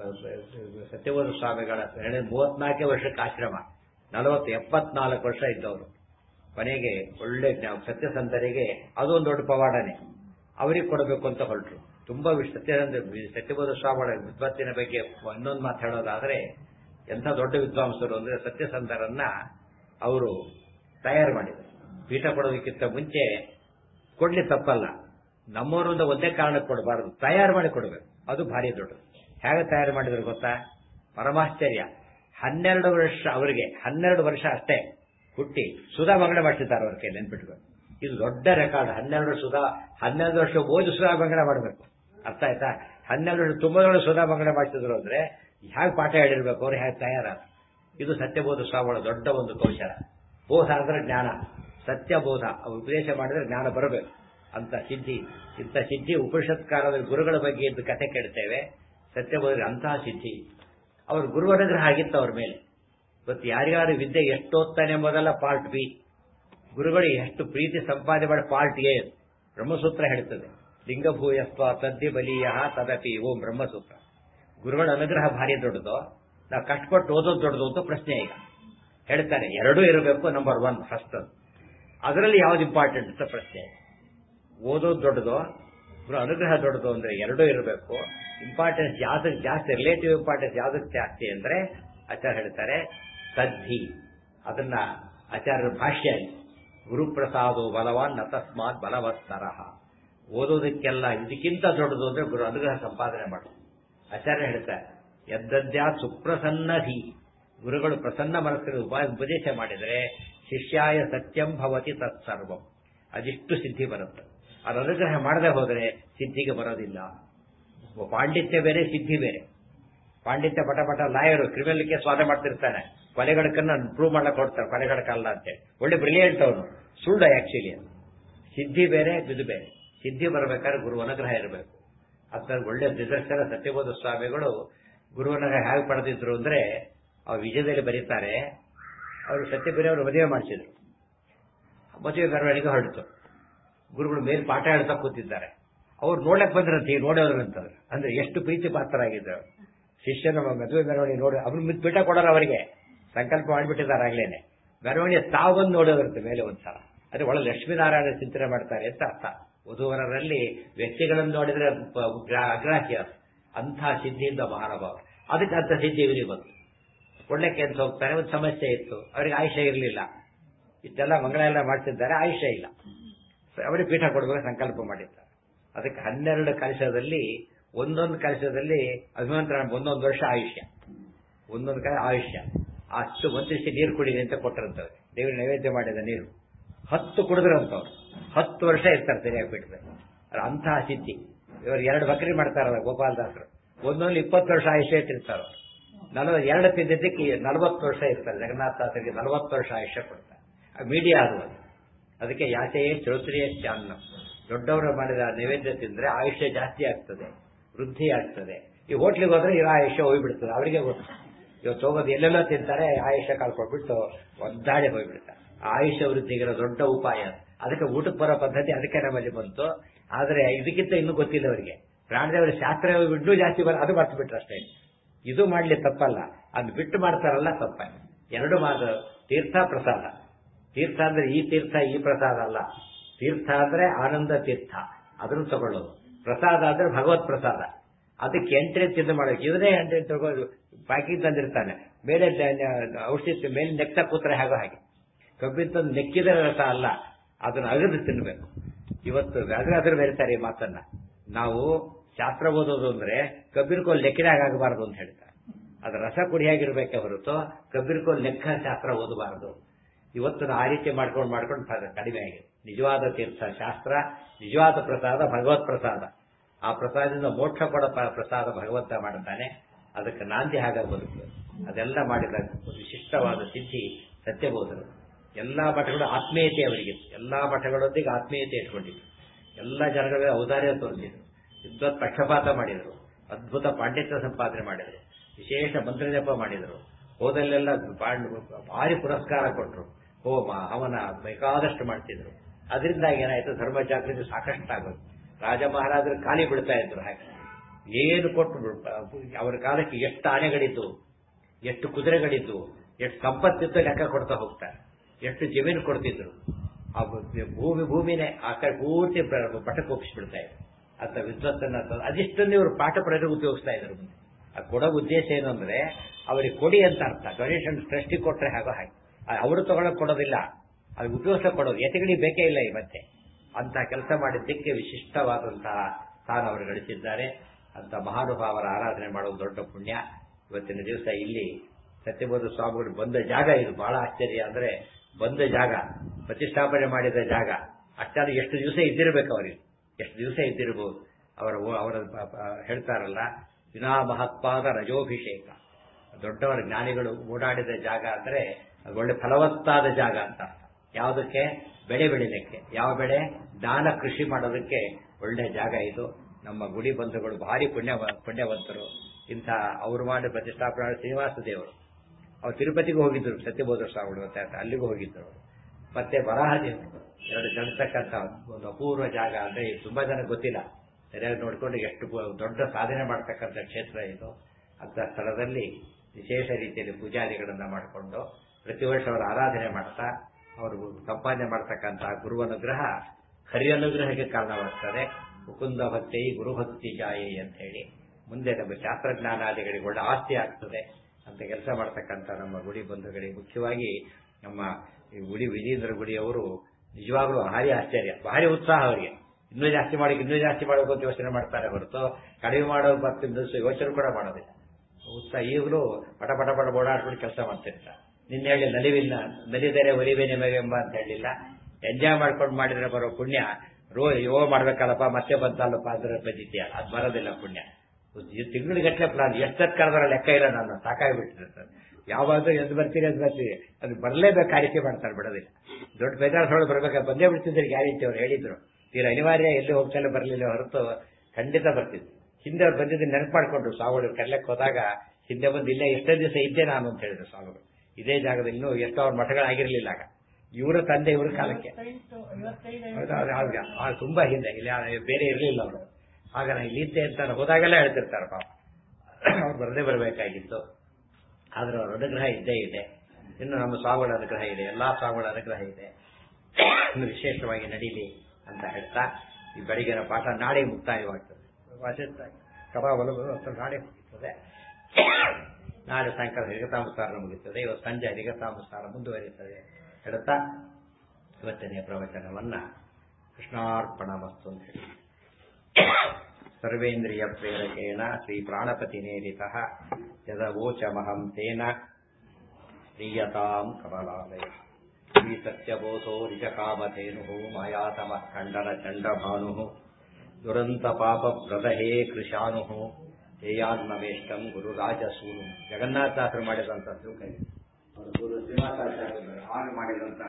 ಸತ್ಯಬೋಧ ಸ್ವಾಮಿಗಳ ಮೂವತ್ನಾಲ್ಕೇ ವರ್ಷಕ್ಕೆ ಆಶ್ರಮ ನಲವತ್ತು ಎಪ್ಪತ್ನಾಲ್ಕು ವರ್ಷ ಇದ್ದವರು ಕೊನೆಗೆ ಒಳ್ಳೆ ಜ್ಞಾ- ಸತ್ಯಸಂಧರಿಗೆ ಅದೊಂದು ದೊಡ್ಡ ಪವಾಡನೆ ಅವರಿಗೆ ಕೊಡಬೇಕು ಅಂತ ಹೊರಟರು ತುಂಬಾ ವಿಶ್- ಸತ್ಯಸಂಧ ಸತ್ಯಬೋಧ ಸ್ವಾಮಿಗಳ ವಿದ್ವತ್ತಿನ ಬಗ್ಗೆ ಇನ್ನೊಂದು ಮಾತು ಹೇಳೋದಾದ್ರೆ ಎಂಥ ದೊಡ್ಡ ವಿದ್ವಾಂಸರು ಅಂದ್ರೆ ಸತ್ಯಸಂಧರನ್ನ ಅವರು ತಯಾರು ಮಾಡಿದರು ಪೀಠ ಕೊಡೋದಕ್ಕಿಂತ ಮುಂಚೆ ಕೊಡ್ಲಿ ತಪ್ಪಲ್ಲ ನಮ್ಮವರಿಂದ ಒಂದೇ ಕಾರಣಕ್ಕೆ ಕೊಡಬಾರದು ತಯಾರು ಮಾಡಿ ಕೊಡಬೇಕು ಅದು ಭಾರಿ ದೊಡ್ಡದು ಹೇಗೆ ತಯಾರು ಮಾಡಿದ್ರು ಗೊತ್ತಾ ಪರಮಾಶ್ಚರ್ಯ ಹನ್ನೆರಡು ವರ್ಷ ಅವರಿಗೆ ಹನ್ನೆರಡು ವರ್ಷ ಅಷ್ಟೇ ಹುಟ್ಟಿ ಸುಧಾ ಮಂಗಡ ಮಾಡಿಸಿದ್ದಾರೆ ಅವ್ರ ಕೈ ನೆನ್ಪಿಟ್ಕೊಂಡು ಇದು ದೊಡ್ಡ ರೆಕಾರ್ಡ್ ಹನ್ನೆರಡು ಸುಧಾ ಹನ್ನೆರಡು ವರ್ಷ ಓದಿ ಸುಧಾ ಮಂಗಡ ಮಾಡಬೇಕು ಅರ್ಥ ಆಯ್ತಾ ಹನ್ನೆರಡು ವರ್ಷ ತುಂಬದೊಳಗೆ ಸುಧಾ ಮಂಗಡ ಮಾಡಿಸಿದ್ರು ಅಂದ್ರೆ ಹೇಗೆ ಪಾಠ ಹೇಳಿರ್ಬೇಕು ಅವ್ರು ಹೇಗೆ ತಯಾರಾದ ಇದು ಸತ್ಯಬೋಧ ಸ್ವಾಮಿಗಳ ದೊಡ್ಡ ಒಂದು ಕೌಶಲ ಬೋಧ ಅಂದ್ರೆ ಜ್ಞಾನ ಸತ್ಯಬೋಧ ಅವ್ರು ಉಪದೇಶ ಮಾಡಿದ್ರೆ ಜ್ಞಾನ ಬರಬೇಕು ಅಂತ ಸಿದ್ಧಿ ಇಂಥ ಸಿದ್ಧಿ ಉಪನಿಷತ್ ಕಾಲದ ಗುರುಗಳ ಬಗ್ಗೆ ಇದ್ದು ಕಥೆ ಕೇಳ್ತೇವೆ ಸತ್ಯಬೋಧ ಅಂತಹ ಸಿದ್ಧಿ ಅವ್ರ ಗುರು ಅನುಗ್ರಹ ಆಗಿತ್ತು ಅವ್ರ ಮೇಲೆ ಇವತ್ತು ಯಾರ್ಯಾರು ವಿದ್ಯೆ ಎಷ್ಟು ಓದ್ತಾನೆ ಎಂಬುದಲ್ಲ ಪಾರ್ಟ್ ಬಿ ಗುರುಗಳಿಗೆ ಎಷ್ಟು ಪ್ರೀತಿ ಸಂಪಾದನೆ ಮಾಡಿ ಪಾರ್ಟ್ ಎ ಬ್ರಹ್ಮಸೂತ್ರ ಹೇಳ್ತದೆ ಲಿಂಗಭೂಯಸ್ವ ತದ್ದಿ ಬಲೀಯ ತದಪಿ ಓಂ ಬ್ರಹ್ಮಸೂತ್ರ ಗುರುಗಳ ಅನುಗ್ರಹ ಭಾರಿ ದೊಡ್ಡದು ನಾವು ಕಷ್ಟಪಟ್ಟು ಓದೋದು ದೊಡ್ಡದು ಅಂತ ಪ್ರಶ್ನೆ ಈಗ ಹೇಳ್ತಾರೆ ಎರಡೂ ಇರಬೇಕು ನಂಬರ್ ಒನ್ ಫಸ್ಟ್ ಅದರಲ್ಲಿ ಯಾವ್ದು ಇಂಪಾರ್ಟೆಂಟ್ ಅಂತ ಪ್ರಶ್ನೆ ಓದೋದು ದೊಡ್ಡದು ಗುರು ಅನುಗ್ರಹ ದೊಡ್ಡದು ಅಂದ್ರೆ ಎರಡೂ ಇರಬೇಕು ಇಂಪಾರ್ಟೆನ್ಸ್ ಯಾವ್ದಕ್ಕೆ ಜಾಸ್ತಿ ರಿಲೇಟಿವ್ ಇಂಪಾರ್ಟೆನ್ಸ್ ಯಾವ್ದಕ್ಕೆ ಜಾಸ್ತಿ ಅಂದ್ರೆ ಆಚಾರ್ಯ ಹೇಳ್ತಾರೆ ತದ್ಧಿ ಅದನ್ನ ಆಚಾರ್ಯರ ಭಾಷ್ಯ ಇದೆ. ಗುರುಪ್ರಸಾದೋ ಬಲವಾನ್ ನ ತಸ್ಮಾತ್ ಬಲವತ್ತರಹ ಓದೋದಕ್ಕೆಲ್ಲ ಇದಕ್ಕಿಂತ ದೊಡ್ಡದು ಅಂದ್ರೆ ಗುರು ಅನುಗ್ರಹ ಸಂಪಾದನೆ ಮಾಡೋದು ಆಚಾರ್ಯ ಹೇಳ್ತಾರೆ ಎದ್ದದ್ಯಾ ಸುಪ್ರಸನ್ನಧಿ ಗುರುಗಳು ಪ್ರಸನ್ನ ಮನಸ್ಸಿನ ಉಪ ಉಪದೇಶ ಮಾಡಿದರೆ ಶಿಷ್ಯಾಯ ಸತ್ಯಂ ಭವತಿ ತತ್ಸರ್ವಂ ಅದಿಷ್ಟು ಸಿದ್ಧಿ ಬರುತ್ತೆ ಅದು ಅನುಗ್ರಹ ಮಾಡದೆ ಹೋದರೆ ಸಿದ್ಧಿಗೆ ಬರೋದಿಲ್ಲ ಪಾಂಡಿತ್ಯ ಬೇರೆ ಸಿದ್ಧಿ ಬೇರೆ ಪಾಂಡಿತ್ಯ ಪಟ ಪಟ ಲಾಯರು ಕ್ರಿಮಿನಲ್ ಕೇಸ್ ವಾದ ಮಾಡ್ತಿರ್ತಾನೆ ಕೊಲೆಗಡಕನ್ನ ಪ್ರೂವ್ ಮಾಡಕ್ ಹೊಡ್ತಾರೆ ಕೊಲೆಗಡಕಲ್ಲ ಅಂತೇಳಿ ಒಳ್ಳೆ ಬ್ರಿಲಿಯಂಟ್ ಅವನು ಸುಳ್ಳು ಆಕ್ಚುಲಿ ಸಿದ್ಧಿ ಬೇರೆ ಇದು ಬೇರೆ ಸಿದ್ಧಿ ಬರಬೇಕಾದ್ರೆ ಗುರು ಅನುಗ್ರಹ ಇರಬೇಕು ಅದ್ರ ಒಳ್ಳೆ ನಿದರ್ಶನ ಸತ್ಯಬೋಧ ಸ್ವಾಮಿಗಳು ಗುರು ಅನುಗ್ರಹ ಹೇಗೆ ಪಡೆದಿದ್ರು ಅಂದ್ರೆ ಅವ್ರು ವಿಜಯದಲ್ಲಿ ಬರೀತಾರೆ ಅವರು ಸತ್ಯ ಬೇರೆಯವರು ಮದುವೆ ಮಾಡಿಸಿದ್ರು ಮದುವೆ ಮೆರವಣಿಗೆ ಹೊರಡಿತು ಗುರುಗಳು ಮೇಲೆ ಪಾಠ ಹೇಳ್ತಾ ಕೂತಿದ್ದಾರೆ ಅವ್ರು ನೋಡಕ್ ಬಂದ್ರಂತೆ ಈಗ ನೋಡೋದ್ರಂತಂದ್ರೆ ಅಂದ್ರೆ ಎಷ್ಟು ಪ್ರೀತಿ ಪಾತ್ರರಾಗಿದ್ರು ಶಿಷ್ಯನ ಮದುವೆ ಮೆರವಣಿಗೆ ನೋಡಿ ಅವ್ರು ಮಿತ್ ಪೀಠ ಕೊಡೋರು ಅವರಿಗೆ ಸಂಕಲ್ಪ ಮಾಡಿಬಿಟ್ಟಿದ್ದಾರೆ ಆಗ್ಲೇನೆ ಮೆರವಣಿಗೆ ತಾವು ಬಂದು ನೋಡೋದ್ರಂತೆ ಮೇಲೆ ಒಂದ್ಸಲ ಅದೇ ಒಳ್ಳೆ ಲಕ್ಷ್ಮೀನಾರಾಯಣ ಚಿಂತನೆ ಮಾಡ್ತಾರೆ ಅಂತ ಅರ್ಥ ವಧುವರರಲ್ಲಿ ವ್ಯಕ್ತಿಗಳನ್ನು ನೋಡಿದ್ರೆ ಪ- ಗ್ರಾ- ಅಗ್ರಾಹ್ಯ ಅದು. ಅಂಥ ಸಿದ್ಧಿಯಿಂದ ಮಹಾನುಭಾವ ಅದಕ್ಕೆ ಅಂತ ಸಿದ್ಧಿ ಇವರಿಗೆ ಬಂತು ಒಳ್ಳೆಕ್ಕೆ ಅಂತ ಹೋಗ್ತಾರೆ ಒಂದು ಸಮಸ್ಯೆ ಇತ್ತು ಅವರಿಗೆ ಆಯುಷ್ಯ ಇರಲಿಲ್ಲ ಇಷ್ಟೆಲ್ಲ ಮಂಗಳ ಎಲ್ಲ ಮಾಡ್ತಿದ್ದಾರೆ ಆಯುಷ್ಯ ಇಲ್ಲ ಸೊ ಅವರಿಗೆ ಪೀಠ ಕೊಡಬೇಕು ಸಂಕಲ್ಪ ಮಾಡಿದ್ದಾರೆ ಅದಕ್ಕೆ ಹನ್ನೆರಡು ಕಲಶದಲ್ಲಿ ಒಂದೊಂದು ಕಲಶದಲ್ಲಿ ಅಭಿಮಂತ್ರ ಒಂದೊಂದು ವರ್ಷ ಆಯುಷ್ಯ ಒಂದೊಂದು ಕಡೆ ಆಯುಷ್ಯ ಅಷ್ಟು ಮಂತ್ರಿಸಿ ನೀರು ಕುಡಿರಿ ಅಂತ ಕೊಟ್ಟರಂತವ್ರು ದೇವರು ನೈವೇದ್ಯ ಮಾಡಿದ ನೀರು ಹತ್ತು ಕುಡಿದ್ರಂತವ್ರು ಹತ್ತು ವರ್ಷ ಇರ್ತಾರೆ ಸರಿಯಾಗಿ ಪೀಠದಲ್ಲಿ ಅದು ಅಂತಹ ಸಿದ್ಧಿ ಇವರು ಎರಡು ಬಕರಿ ಮಾಡ್ತಾರಲ್ಲ ಗೋಪಾಲದಾಸರು ಒಂದೊಂದು ಇಪ್ಪತ್ತು ವರ್ಷ ಆಯುಷ್ಯ ಇಟ್ಟಿರ್ತಾರ ನಲವತ್ತು ಎರಡು ತಿಂದಿದ್ದಕ್ಕೆ ನಲವತ್ತು ವರ್ಷ ಇರ್ತಾರೆ ಜಗನ್ನಾಥ ದಾಸರಿಗೆ ನಲವತ್ತು ವರ್ಷ ಆಯುಷ್ಯ ಕೊಡ್ತಾರೆ ಮೀಡಿಯಾ ಅದು ಅದು. ಅದಕ್ಕೆ ಯಾಚೆಯೇ ಶ್ರೋತ್ರಿಯ ಚಾನ್ನ ದೊಡ್ಡವರು ಮಾಡಿದ ನೈವೇದ್ಯ ತಿಂದ್ರೆ ಆಯುಷ್ಯ ಜಾಸ್ತಿ ಆಗ್ತದೆ ವೃದ್ಧಿ ಆಗ್ತದೆ ಈ ಹೋಟ್ಲಿಗೆ ಹೋದ್ರೆ ಇರೋ ಆಯುಷ್ಯ ಹೋಗ್ಬಿಡ್ತದೆ ಅವರಿಗೆ ಗೊತ್ತು ಇವತ್ತು ಹೋಗೋದು ಎಲ್ಲೆಲ್ಲೋ ತಿಂತಾರೆ ಆಯುಷ್ಯ ಕಳ್ಕೊಟ್ಬಿಟ್ಟು ಒದ್ದಾಡಿ ಹೋಗ್ಬಿಡ್ತಾರೆ ಆ ಆಯುಷ್ಯ ವೃದ್ಧಿಗಿರೋ ದೊಡ್ಡ ಉಪಾಯ ಅದು. ಅದಕ್ಕೆ ಊಟಕ್ಕೆ ಬರೋ ಪದ್ಧತಿ ಅದಕ್ಕೆ ನಮ್ಮಲ್ಲಿ ಬಂತು ಆದ್ರೆ ಇದಕ್ಕಿಂತ ಇನ್ನೂ ಗೊತ್ತಿಲ್ಲ ಅವರಿಗೆ ಪ್ರಾಣದೇವರ ಶಾಸ್ತ್ರ ಇನ್ನೂ ಜಾಸ್ತಿ ಬರ ಅದು ಮರ್ತು ಬಿಟ್ರು ಅಷ್ಟೇ ಇದು ಮಾಡ್ಲಿ ತಪ್ಪಲ್ಲ ಅದು ಬಿಟ್ಟು ಮಾಡ್ತಾರಲ್ಲ ತಪ್ಪ ಎರಡು ಮಾತು ತೀರ್ಥ ಪ್ರಸಾದ ತೀರ್ಥ ಅಂದ್ರೆ ಈ ತೀರ್ಥ ಈ ಪ್ರಸಾದ ಅಲ್ಲ ತೀರ್ಥ ಅಂದ್ರೆ ಆನಂದ ತೀರ್ಥ ಅದನ್ನು ತಗೊಳ್ಳೋದು ಪ್ರಸಾದ ಅಂದ್ರೆ ಭಗವತ್ ಪ್ರಸಾದ ಅದಕ್ಕೆ ಎಂಟ್ರಿ ತಿಂದು ಮಾಡೋದು ಇದನ್ನೇ ಎಂಟ್ರಿ ತಗೊಂಡು ಪ್ಯಾಕಿಂಗ್ ತಂದಿರ್ತಾನೆ ಮೇಲೆ ದ- ದ- ಔಷಧಿ ಮೇಲೆ ನೆಕ್ತ ಕೂತ್ರೆ ಹಾಗೋ ಹಾಗೆ ಕಬ್ಬಿನ ತಂದು ನೆಕ್ಕಿದ ರಸ ಅಲ್ಲ ಅದನ್ನು ಅಗದು ತಿನ್ನಬೇಕು ಇವತ್ತು ವ್ಯಾಸರಾಜರು ಬರೀತಾರೆ ಈ ಮಾತನ್ನ ನಾವು ಶಾಸ್ತ್ರ ಓದೋದು ಅಂದ್ರೆ ಕಬ್ಬಿನ ಕೋಲ್ ಲೆಕ್ಕಿನಾಗ ಆಗಬಾರದು ಅಂತ ಹೇಳ್ತಾರೆ ಅದು ರಸ ಕುಡಿಯಾಗಿರ್ಬೇಕೆ ಹೊರತು ಕಬ್ಬಿನ ಕೋಲ್ ಲೆಕ್ಕ ಶಾಸ್ತ್ರ ಓದಬಾರದು ಇವತ್ತು ನಾವು ಆ ರೀತಿ ಮಾಡ್ಕೊಂಡು ಮಾಡ್ಕೊಂಡು ಪ- ಕಡಿಮೆ ಆಗಿದೆ ನಿಜವಾದ ತೀರ್ಥ ಶಾಸ್ತ್ರ ನಿಜವಾದ ಪ್ರಸಾದ ಭಗವತ್ ಪ್ರಸಾದ ಆ ಪ್ರಸಾದದಿಂದ ಮೋಕ್ಷ ಕೊಡ ಪ- ಪ್ರಸಾದ ಭಗವಂತ ಮಾಡುತ್ತಾನೆ ಅದಕ್ಕೆ ನಾಂದಿ ಹಾಗೆ ಬದುಕು ಅದೆಲ್ಲ ಮಾಡಿದ ವಿಶಿಷ್ಟವಾದ ಸಿದ್ಧಿ ಸತ್ಯಬೋಧರು ಎಲ್ಲಾ ಮಠಗಳು ಆತ್ಮೀಯತೆ ಅವರಿಗೆ ಎಲ್ಲಾ ಮಠಗಳೊಂದಿಗೆ ಆತ್ಮೀಯತೆ ಇಟ್ಕೊಂಡಿದ್ರು ಎಲ್ಲ ಜನಗಳಿಗೆ ಔದಾರ್ಯ ತೋರಿಸಿದ್ರು ವಿದ್ವತ್ ಪಕ್ಷಪಾತ ಮಾಡಿದರು ಅದ್ಭುತ ಪಾಂಡಿತ್ಯ ಸಂಪಾದನೆ ಮಾಡಿದರು ವಿಶೇಷ ಮಂತ್ರ ಜಪ ಮಾಡಿದರು ಹೋದಲ್ಲೆಲ್ಲ ಭಾರಿ ಪುರಸ್ಕಾರ ಕೊಟ್ಟರು ಹೋಮ ಹವನ ಬೇಕಾದಷ್ಟು ಮಾಡ್ತಿದ್ರು ಅದರಿಂದಾಗಿ ಏನಾಯ್ತು ಧರ್ಮ ಜಾಗೃತಿ ಸಾಕಷ್ಟು ಆಗೋದು ರಾಜ ಮಹಾರಾಜರು ಖಾಲಿ ಬಿಡ್ತಾ ಇದ್ರು ಹಾಗೆ ಏನು ಕೊಟ್ಟು ಅವರ ಕಾಲಕ್ಕೆ ಎಷ್ಟು ಆನೆಗಳಿದ್ದು ಎಷ್ಟು ಕುದುರೆಗಳಿದ್ದು ಎಷ್ಟು ಸಂಪತ್ತಿತ್ತು ಲೆಕ್ಕ ಕೊಡ್ತಾ ಹೋಗ್ತಾರೆ ಎಷ್ಟು ಜಮೀನು ಕೊಡ್ತಿದ್ರು ಆ ಭೂಮಿ ಭೂಮಿನೇ ಆ ಕಡೆ ಪೂರ್ತಿ ಬಟಕ್ಕೆ ಒಪ್ಪಿಸ್ಬಿಡ್ತಾ ಇದ್ರು ಅಂತ ವಿದ್ವತ್ತನ್ನ ಅದಿಷ್ಟನ್ನು ಇವರು ಪಾಠ ಪ್ರಯೋಗ ಉಪಯೋಗಿಸ್ತಾ ಇದ್ರು ಮುಂದೆ ಆ ಕೊಡೋ ಉದ್ದೇಶ ಏನು ಅಂದ್ರೆ ಅವರಿಗೆ ಕೊಡಿ ಅಂತ ಅರ್ಥ ಡೊನೇಷನ್ ಟ್ರಸ್ಟಿಗೆ ಕೊಟ್ರೆ ಹಾಗೋ ಹಾಗೆ ಅವರು ತಗೊಳಕ್ ಕೊಡೋದಿಲ್ಲ ಅದು ಉಪಯೋಗ ಕೊಡೋದು ಎತೆಗಳಿಗೆ ಬೇಕೇ ಇಲ್ಲ ಈ ಮತ್ತೆ ಅಂತ ಕೆಲಸ ಮಾಡಿದ್ದಕ್ಕೆ ವಿಶಿಷ್ಟವಾದಂತಹ ಸ್ಥಾನ ಅವರು ಗಳಿಸಿದ್ದಾರೆ ಅಂತ ಮಹಾನುಭಾವರ ಆರಾಧನೆ ಮಾಡೋದು ದೊಡ್ಡ ಪುಣ್ಯ ಇವತ್ತಿನ ದಿವಸ ಇಲ್ಲಿ ಸತ್ಯಬೋಧ ಸ್ವಾಮಿಗಳು ಬಂದ ಜಾಗ ಇದು ಬಹಳ ಆಶ್ಚರ್ಯ ಅಂದ್ರೆ ಬಂದ ಜಾಗ ಪ್ರತಿಷ್ಠಾಪನೆ ಮಾಡಿದ ಜಾಗ ಅಷ್ಟಾದ್ರೆ ಎಷ್ಟು ದಿವಸ ಇದ್ದಿರಬೇಕು ಅವರಿಗೆ ಎಷ್ಟು ದಿವಸ ಇದ್ದಿರಬಹುದು ಅವರ ಅವರ ಹೇಳ್ತಾರಲ್ಲ ವಿನಾ ಮಹತ್ವಾದ ರಜೋಭಿಷೇಕ ದೊಡ್ಡವರ ಜ್ಞಾನಿಗಳು ಓಡಾಡಿದ ಜಾಗ ಅಂದ್ರೆ ಅದು ಒಳ್ಳೆ ಫಲವತ್ತಾದ ಜಾಗ ಅಂತ ಯಾವುದಕ್ಕೆ ಬೆಳೆ ಬೆಳಿಲಿಕ್ಕೆ ಯಾವ ಬೆಳೆ ದಾನ ಕೃಷಿ ಮಾಡೋದಕ್ಕೆ ಒಳ್ಳೆ ಜಾಗ ಇದು ನಮ್ಮ ಗುಡಿ ಬಂಧುಗಳು ಭಾರಿ ಪುಣ್ಯ ಪುಣ್ಯವಂತರು ಇಂಥ ಅವರು ಮಾಡಿ ಪ್ರತಿಷ್ಠಾಪನೆ ಶ್ರೀನಿವಾಸ ದೇವರು ಅವ್ರು ತಿರುಪತಿಗೂ ಹೋಗಿದ್ರು ಸತ್ಯಬೋಧ ಸ್ವಾಮಿಗಳು ಮತ್ತೆ ಅಲ್ಲಿಗೂ ಹೋಗಿದ್ರು ಮತ್ತೆ ವರಾಹ ದೇವರು ಎರಡು ಜನತಕ್ಕಂಥ ಒಂದು ಅಪೂರ್ವ ಜಾಗ ಅಂದ್ರೆ ತುಂಬಾ ಜನ ಗೊತ್ತಿಲ್ಲ ಸರಿಯಾಗಿ ನೋಡ್ಕೊಂಡು ಎಷ್ಟು ದೊಡ್ಡ ಸಾಧನೆ ಮಾಡ್ತಕ್ಕಂಥ ಕ್ಷೇತ್ರ ಇದು ಅಂತ ಸ್ಥಳದಲ್ಲಿ ವಿಶೇಷ ರೀತಿಯಲ್ಲಿ ಪೂಜಾದಿಗಳನ್ನ ಮಾಡಿಕೊಂಡು ಪ್ರತಿ ವರ್ಷ ಅವರ ಆರಾಧನೆ ಮಾಡ್ತಾ ಅವರು ಸಂಪಾದನೆ ಮಾಡ್ತಕ್ಕಂತಹ ಗುರುವನುಗ್ರಹ ಹರಿಯನುಗ್ರಹಕ್ಕೆ ಕಾರಣವಾಗ್ತದೆ ಮುಕುಂದ ಭಕ್ತಿ ಗುರುಭಕ್ತಿ ಜಾಯಿ ಅಂತ ಹೇಳಿ ಮುಂದೆ ನಮ್ಮ ಶಾಸ್ತ್ರಜ್ಞಾನಾದಿಗಳಿಗೆ ಒಳ್ಳೆ ಆಸ್ತಿ ಆಗ್ತದೆ ಅಂತ ಕೆಲಸ ಮಾಡ್ತಕ್ಕಂಥ ನಮ್ಮ ಗುಡಿ ಬಂಧುಗಳಿಗೆ ಮುಖ್ಯವಾಗಿ ನಮ್ಮ ಈ ಗುಡಿ ವಿಜೇಂದ್ರ ಗುಡಿಯವರು ನಿಜವಾಗ್ಲೂ ಭಾರಿ ಆಶ್ಚರ್ಯ ಭಾರಿ ಉತ್ಸಾಹ ಅವರಿಗೆ ಇನ್ನೂ ಜಾಸ್ತಿ ಮಾಡಿ ಇನ್ನೂ ಜಾಸ್ತಿ ಮಾಡಬೇಕು ಅಂತ ಯೋಚನೆ ಮಾಡ್ತಾರೆ ಹೊರತು ಕಡಿಮೆ ಮಾಡೋ ಬರ್ತಿದ್ದು ಯೋಚನೆ ಕೂಡ ಮಾಡೋದಿಲ್ಲ ಉತ್ಸಾಹ ಈಗಲೂ ಪಟ ಪಟ ಪಟ ಓಡಾಡ್ಕೊಂಡು ಕೆಲಸ ಮಾಡ್ತಿರ್ತಾರೆ ನಿನ್ನೆ ಹೇಳಿ ನಲಿವಿಲ್ಲ ನಲಿದರೆ ಒಲಿವೆ ನಿಮಗೆ ಎಂಬ ಅಂತ ಹೇಳಿಲ್ಲ ಎಂಜಾಯ್ ಮಾಡ್ಕೊಂಡು ಮಾಡಿದ್ರೆ ಬರೋ ಪುಣ್ಯ ರೋ ಯೋ ಮಾಡ್ಬೇಕಲ್ಲಪ್ಪ ಮತ್ತೆ ಬಂತಲ್ಲಪ್ಪ ಅಂದ್ರೆ ಪದ್ಧತಿಯ ಅದು ಬರೋದಿಲ್ಲ ಪುಣ್ಯ ತಿಂಗಳಿಗಟ್ಟಲೆ ಪ್ಲಾನ್ ಎಷ್ಟೊತ್ತು ಕರೆದ್ರ ಲೆಕ್ಕ ಇಲ್ಲ ನಾನು ಸಾಕಾಗ್ಬಿಟ್ಟಿರ್ತಾರೆ ಯಾವಾಗಲೂ ಎದ್ದು ಬರ್ತೀರಿ ಎದ್ದು ಬರ್ತೀರಿ ಅದು ಬರಲೇಬೇಕು ಆರಿಕೆ ಮಾಡ್ತಾರೆ ಬಿಡೋದಿಲ್ಲ ದೊಡ್ಡ ಬೇಜಾರು ಬರ್ಬೇಕಾದ್ರೆ ಬಂದೇ ಬಿಡ್ತಿದ್ರು ಗ್ಯಾರಂಟಿ ಅವ್ರು ಹೇಳಿದ್ರು ತೀರ ಅನಿವಾರ್ಯ ಎಲ್ಲಿ ಹೋಗ್ತಲೇ ಬರಲಿಲ್ಲ ಹೊರತು ಖಂಡಿತ ಬರ್ತಿದ್ರು ಹಿಂದೆ ಅವ್ರು ಬಂದಿದ್ದು ನೆನಪು ಮಾಡ್ಕೊಂಡ್ರು ಸಾವುಗಳು ಕರ್ಲಕ್ಕೆ ಹೋದಾಗ ಹಿಂದೆ ಬಂದು ಇಲ್ಲೇ ಎಷ್ಟೋ ದಿವಸ ಇದ್ದೆ ನಾನು ಅಂತ ಹೇಳಿದ್ರು ಸಾವುಗಳು ಇದೇ ಜಾಗದಲ್ಲಿ ಇನ್ನೂ ಎಷ್ಟೋ ಅವ್ರ ಮಠಗಳಾಗಿರ್ಲಿಲ್ಲ ಆಗ ಇವರ ತಂದೆ ಇವರ ಕಾಲಕ್ಕೆ ತುಂಬಾ ಹಿಂದೆ ಇಲ್ಲಿ ಬೇರೆ ಇರಲಿಲ್ಲ ಅವರು ಆಗ ನಾ ಇಲ್ಲಿದ್ದೆ ಅಂತ ಹೋದಾಗೆಲ್ಲ ಹೇಳ್ತಿರ್ತಾರೆ ಪಾಪ ಅವ್ರು ಬರದೇ ಬರಬೇಕಾಗಿತ್ತು ಆದ್ರೆ ಅವರ ಅನುಗ್ರಹ ಇದ್ದೇ ಇದೆ ಇನ್ನು ನಮ್ಮ ಸ್ವಾಮಿಗಳ ಅನುಗ್ರಹ ಇದೆ ಎಲ್ಲಾ ಸ್ವಾಮಿಗಳ ಅನುಗ್ರಹ ಇದೆ ಇನ್ನು ವಿಶೇಷವಾಗಿ ನಡೀಲಿ ಅಂತ ಹೇಳ್ತಾ ಈ ಬೆಳಗಿನ ಪಾಠ ನಾಳೆ ಮುಕ್ತಾಯವಾಗ್ತದೆ ಕಬಾಬಲು ನಾಳೆ ಮುಗಿತದೆ ನಾಳೆ ಸಾಯಂಕಾಲ ಹಿರಿಗತಾಮಸಾರ ಮುಗಿತದೆ ಇವತ್ತು ಸಂಜೆ ಹಿರಿಗತಾಮಸಾರ ಮುಂದುವರಿಯುತ್ತದೆ ಹೇಳ್ತಾ ಇವತ್ತನೇ ಪ್ರವಚನವನ್ನ ಕೃಷ್ಣಾರ್ಪಣ ಮಸ್ತು ಅಂತ ಹೇಳಿ ಸರ್ವೇಂದ್ರಿಯ ಪ್ರೇರಕೇಣ ಶ್ರೀ ಪ್ರಾಣಪತಿ ನೇರಿತ ಯದವೋಚಮಹಂ ತೇನ ಪ್ರೀಯತಾಂ ಕಮಲಾಲಯ ಶ್ರೀ ಸತ್ಯಬೋಧೋ ನಿಜಕಾಮಧೇನು ಮಾಯಾತಮಃ ಖಂಡನ ಚಂಡಭಾನು ದುರಂತ ಪಾಪ ಪ್ರದಹೇ ಕೃಶಾನು ಹೇಯಾನ್ಮವೇಷ್ಟಂ ಗುರುರಾಜಸೂನು ಜಗನ್ನಾಥದಾಸರು ಮಾಡಿದಂಥದ್ದು ಕೈ ಅವರು ಗುರು ಶ್ರೀನಿವಾಸಾಚಾರ್ಯರು ಆಗ ಮಾಡಿದಂಥ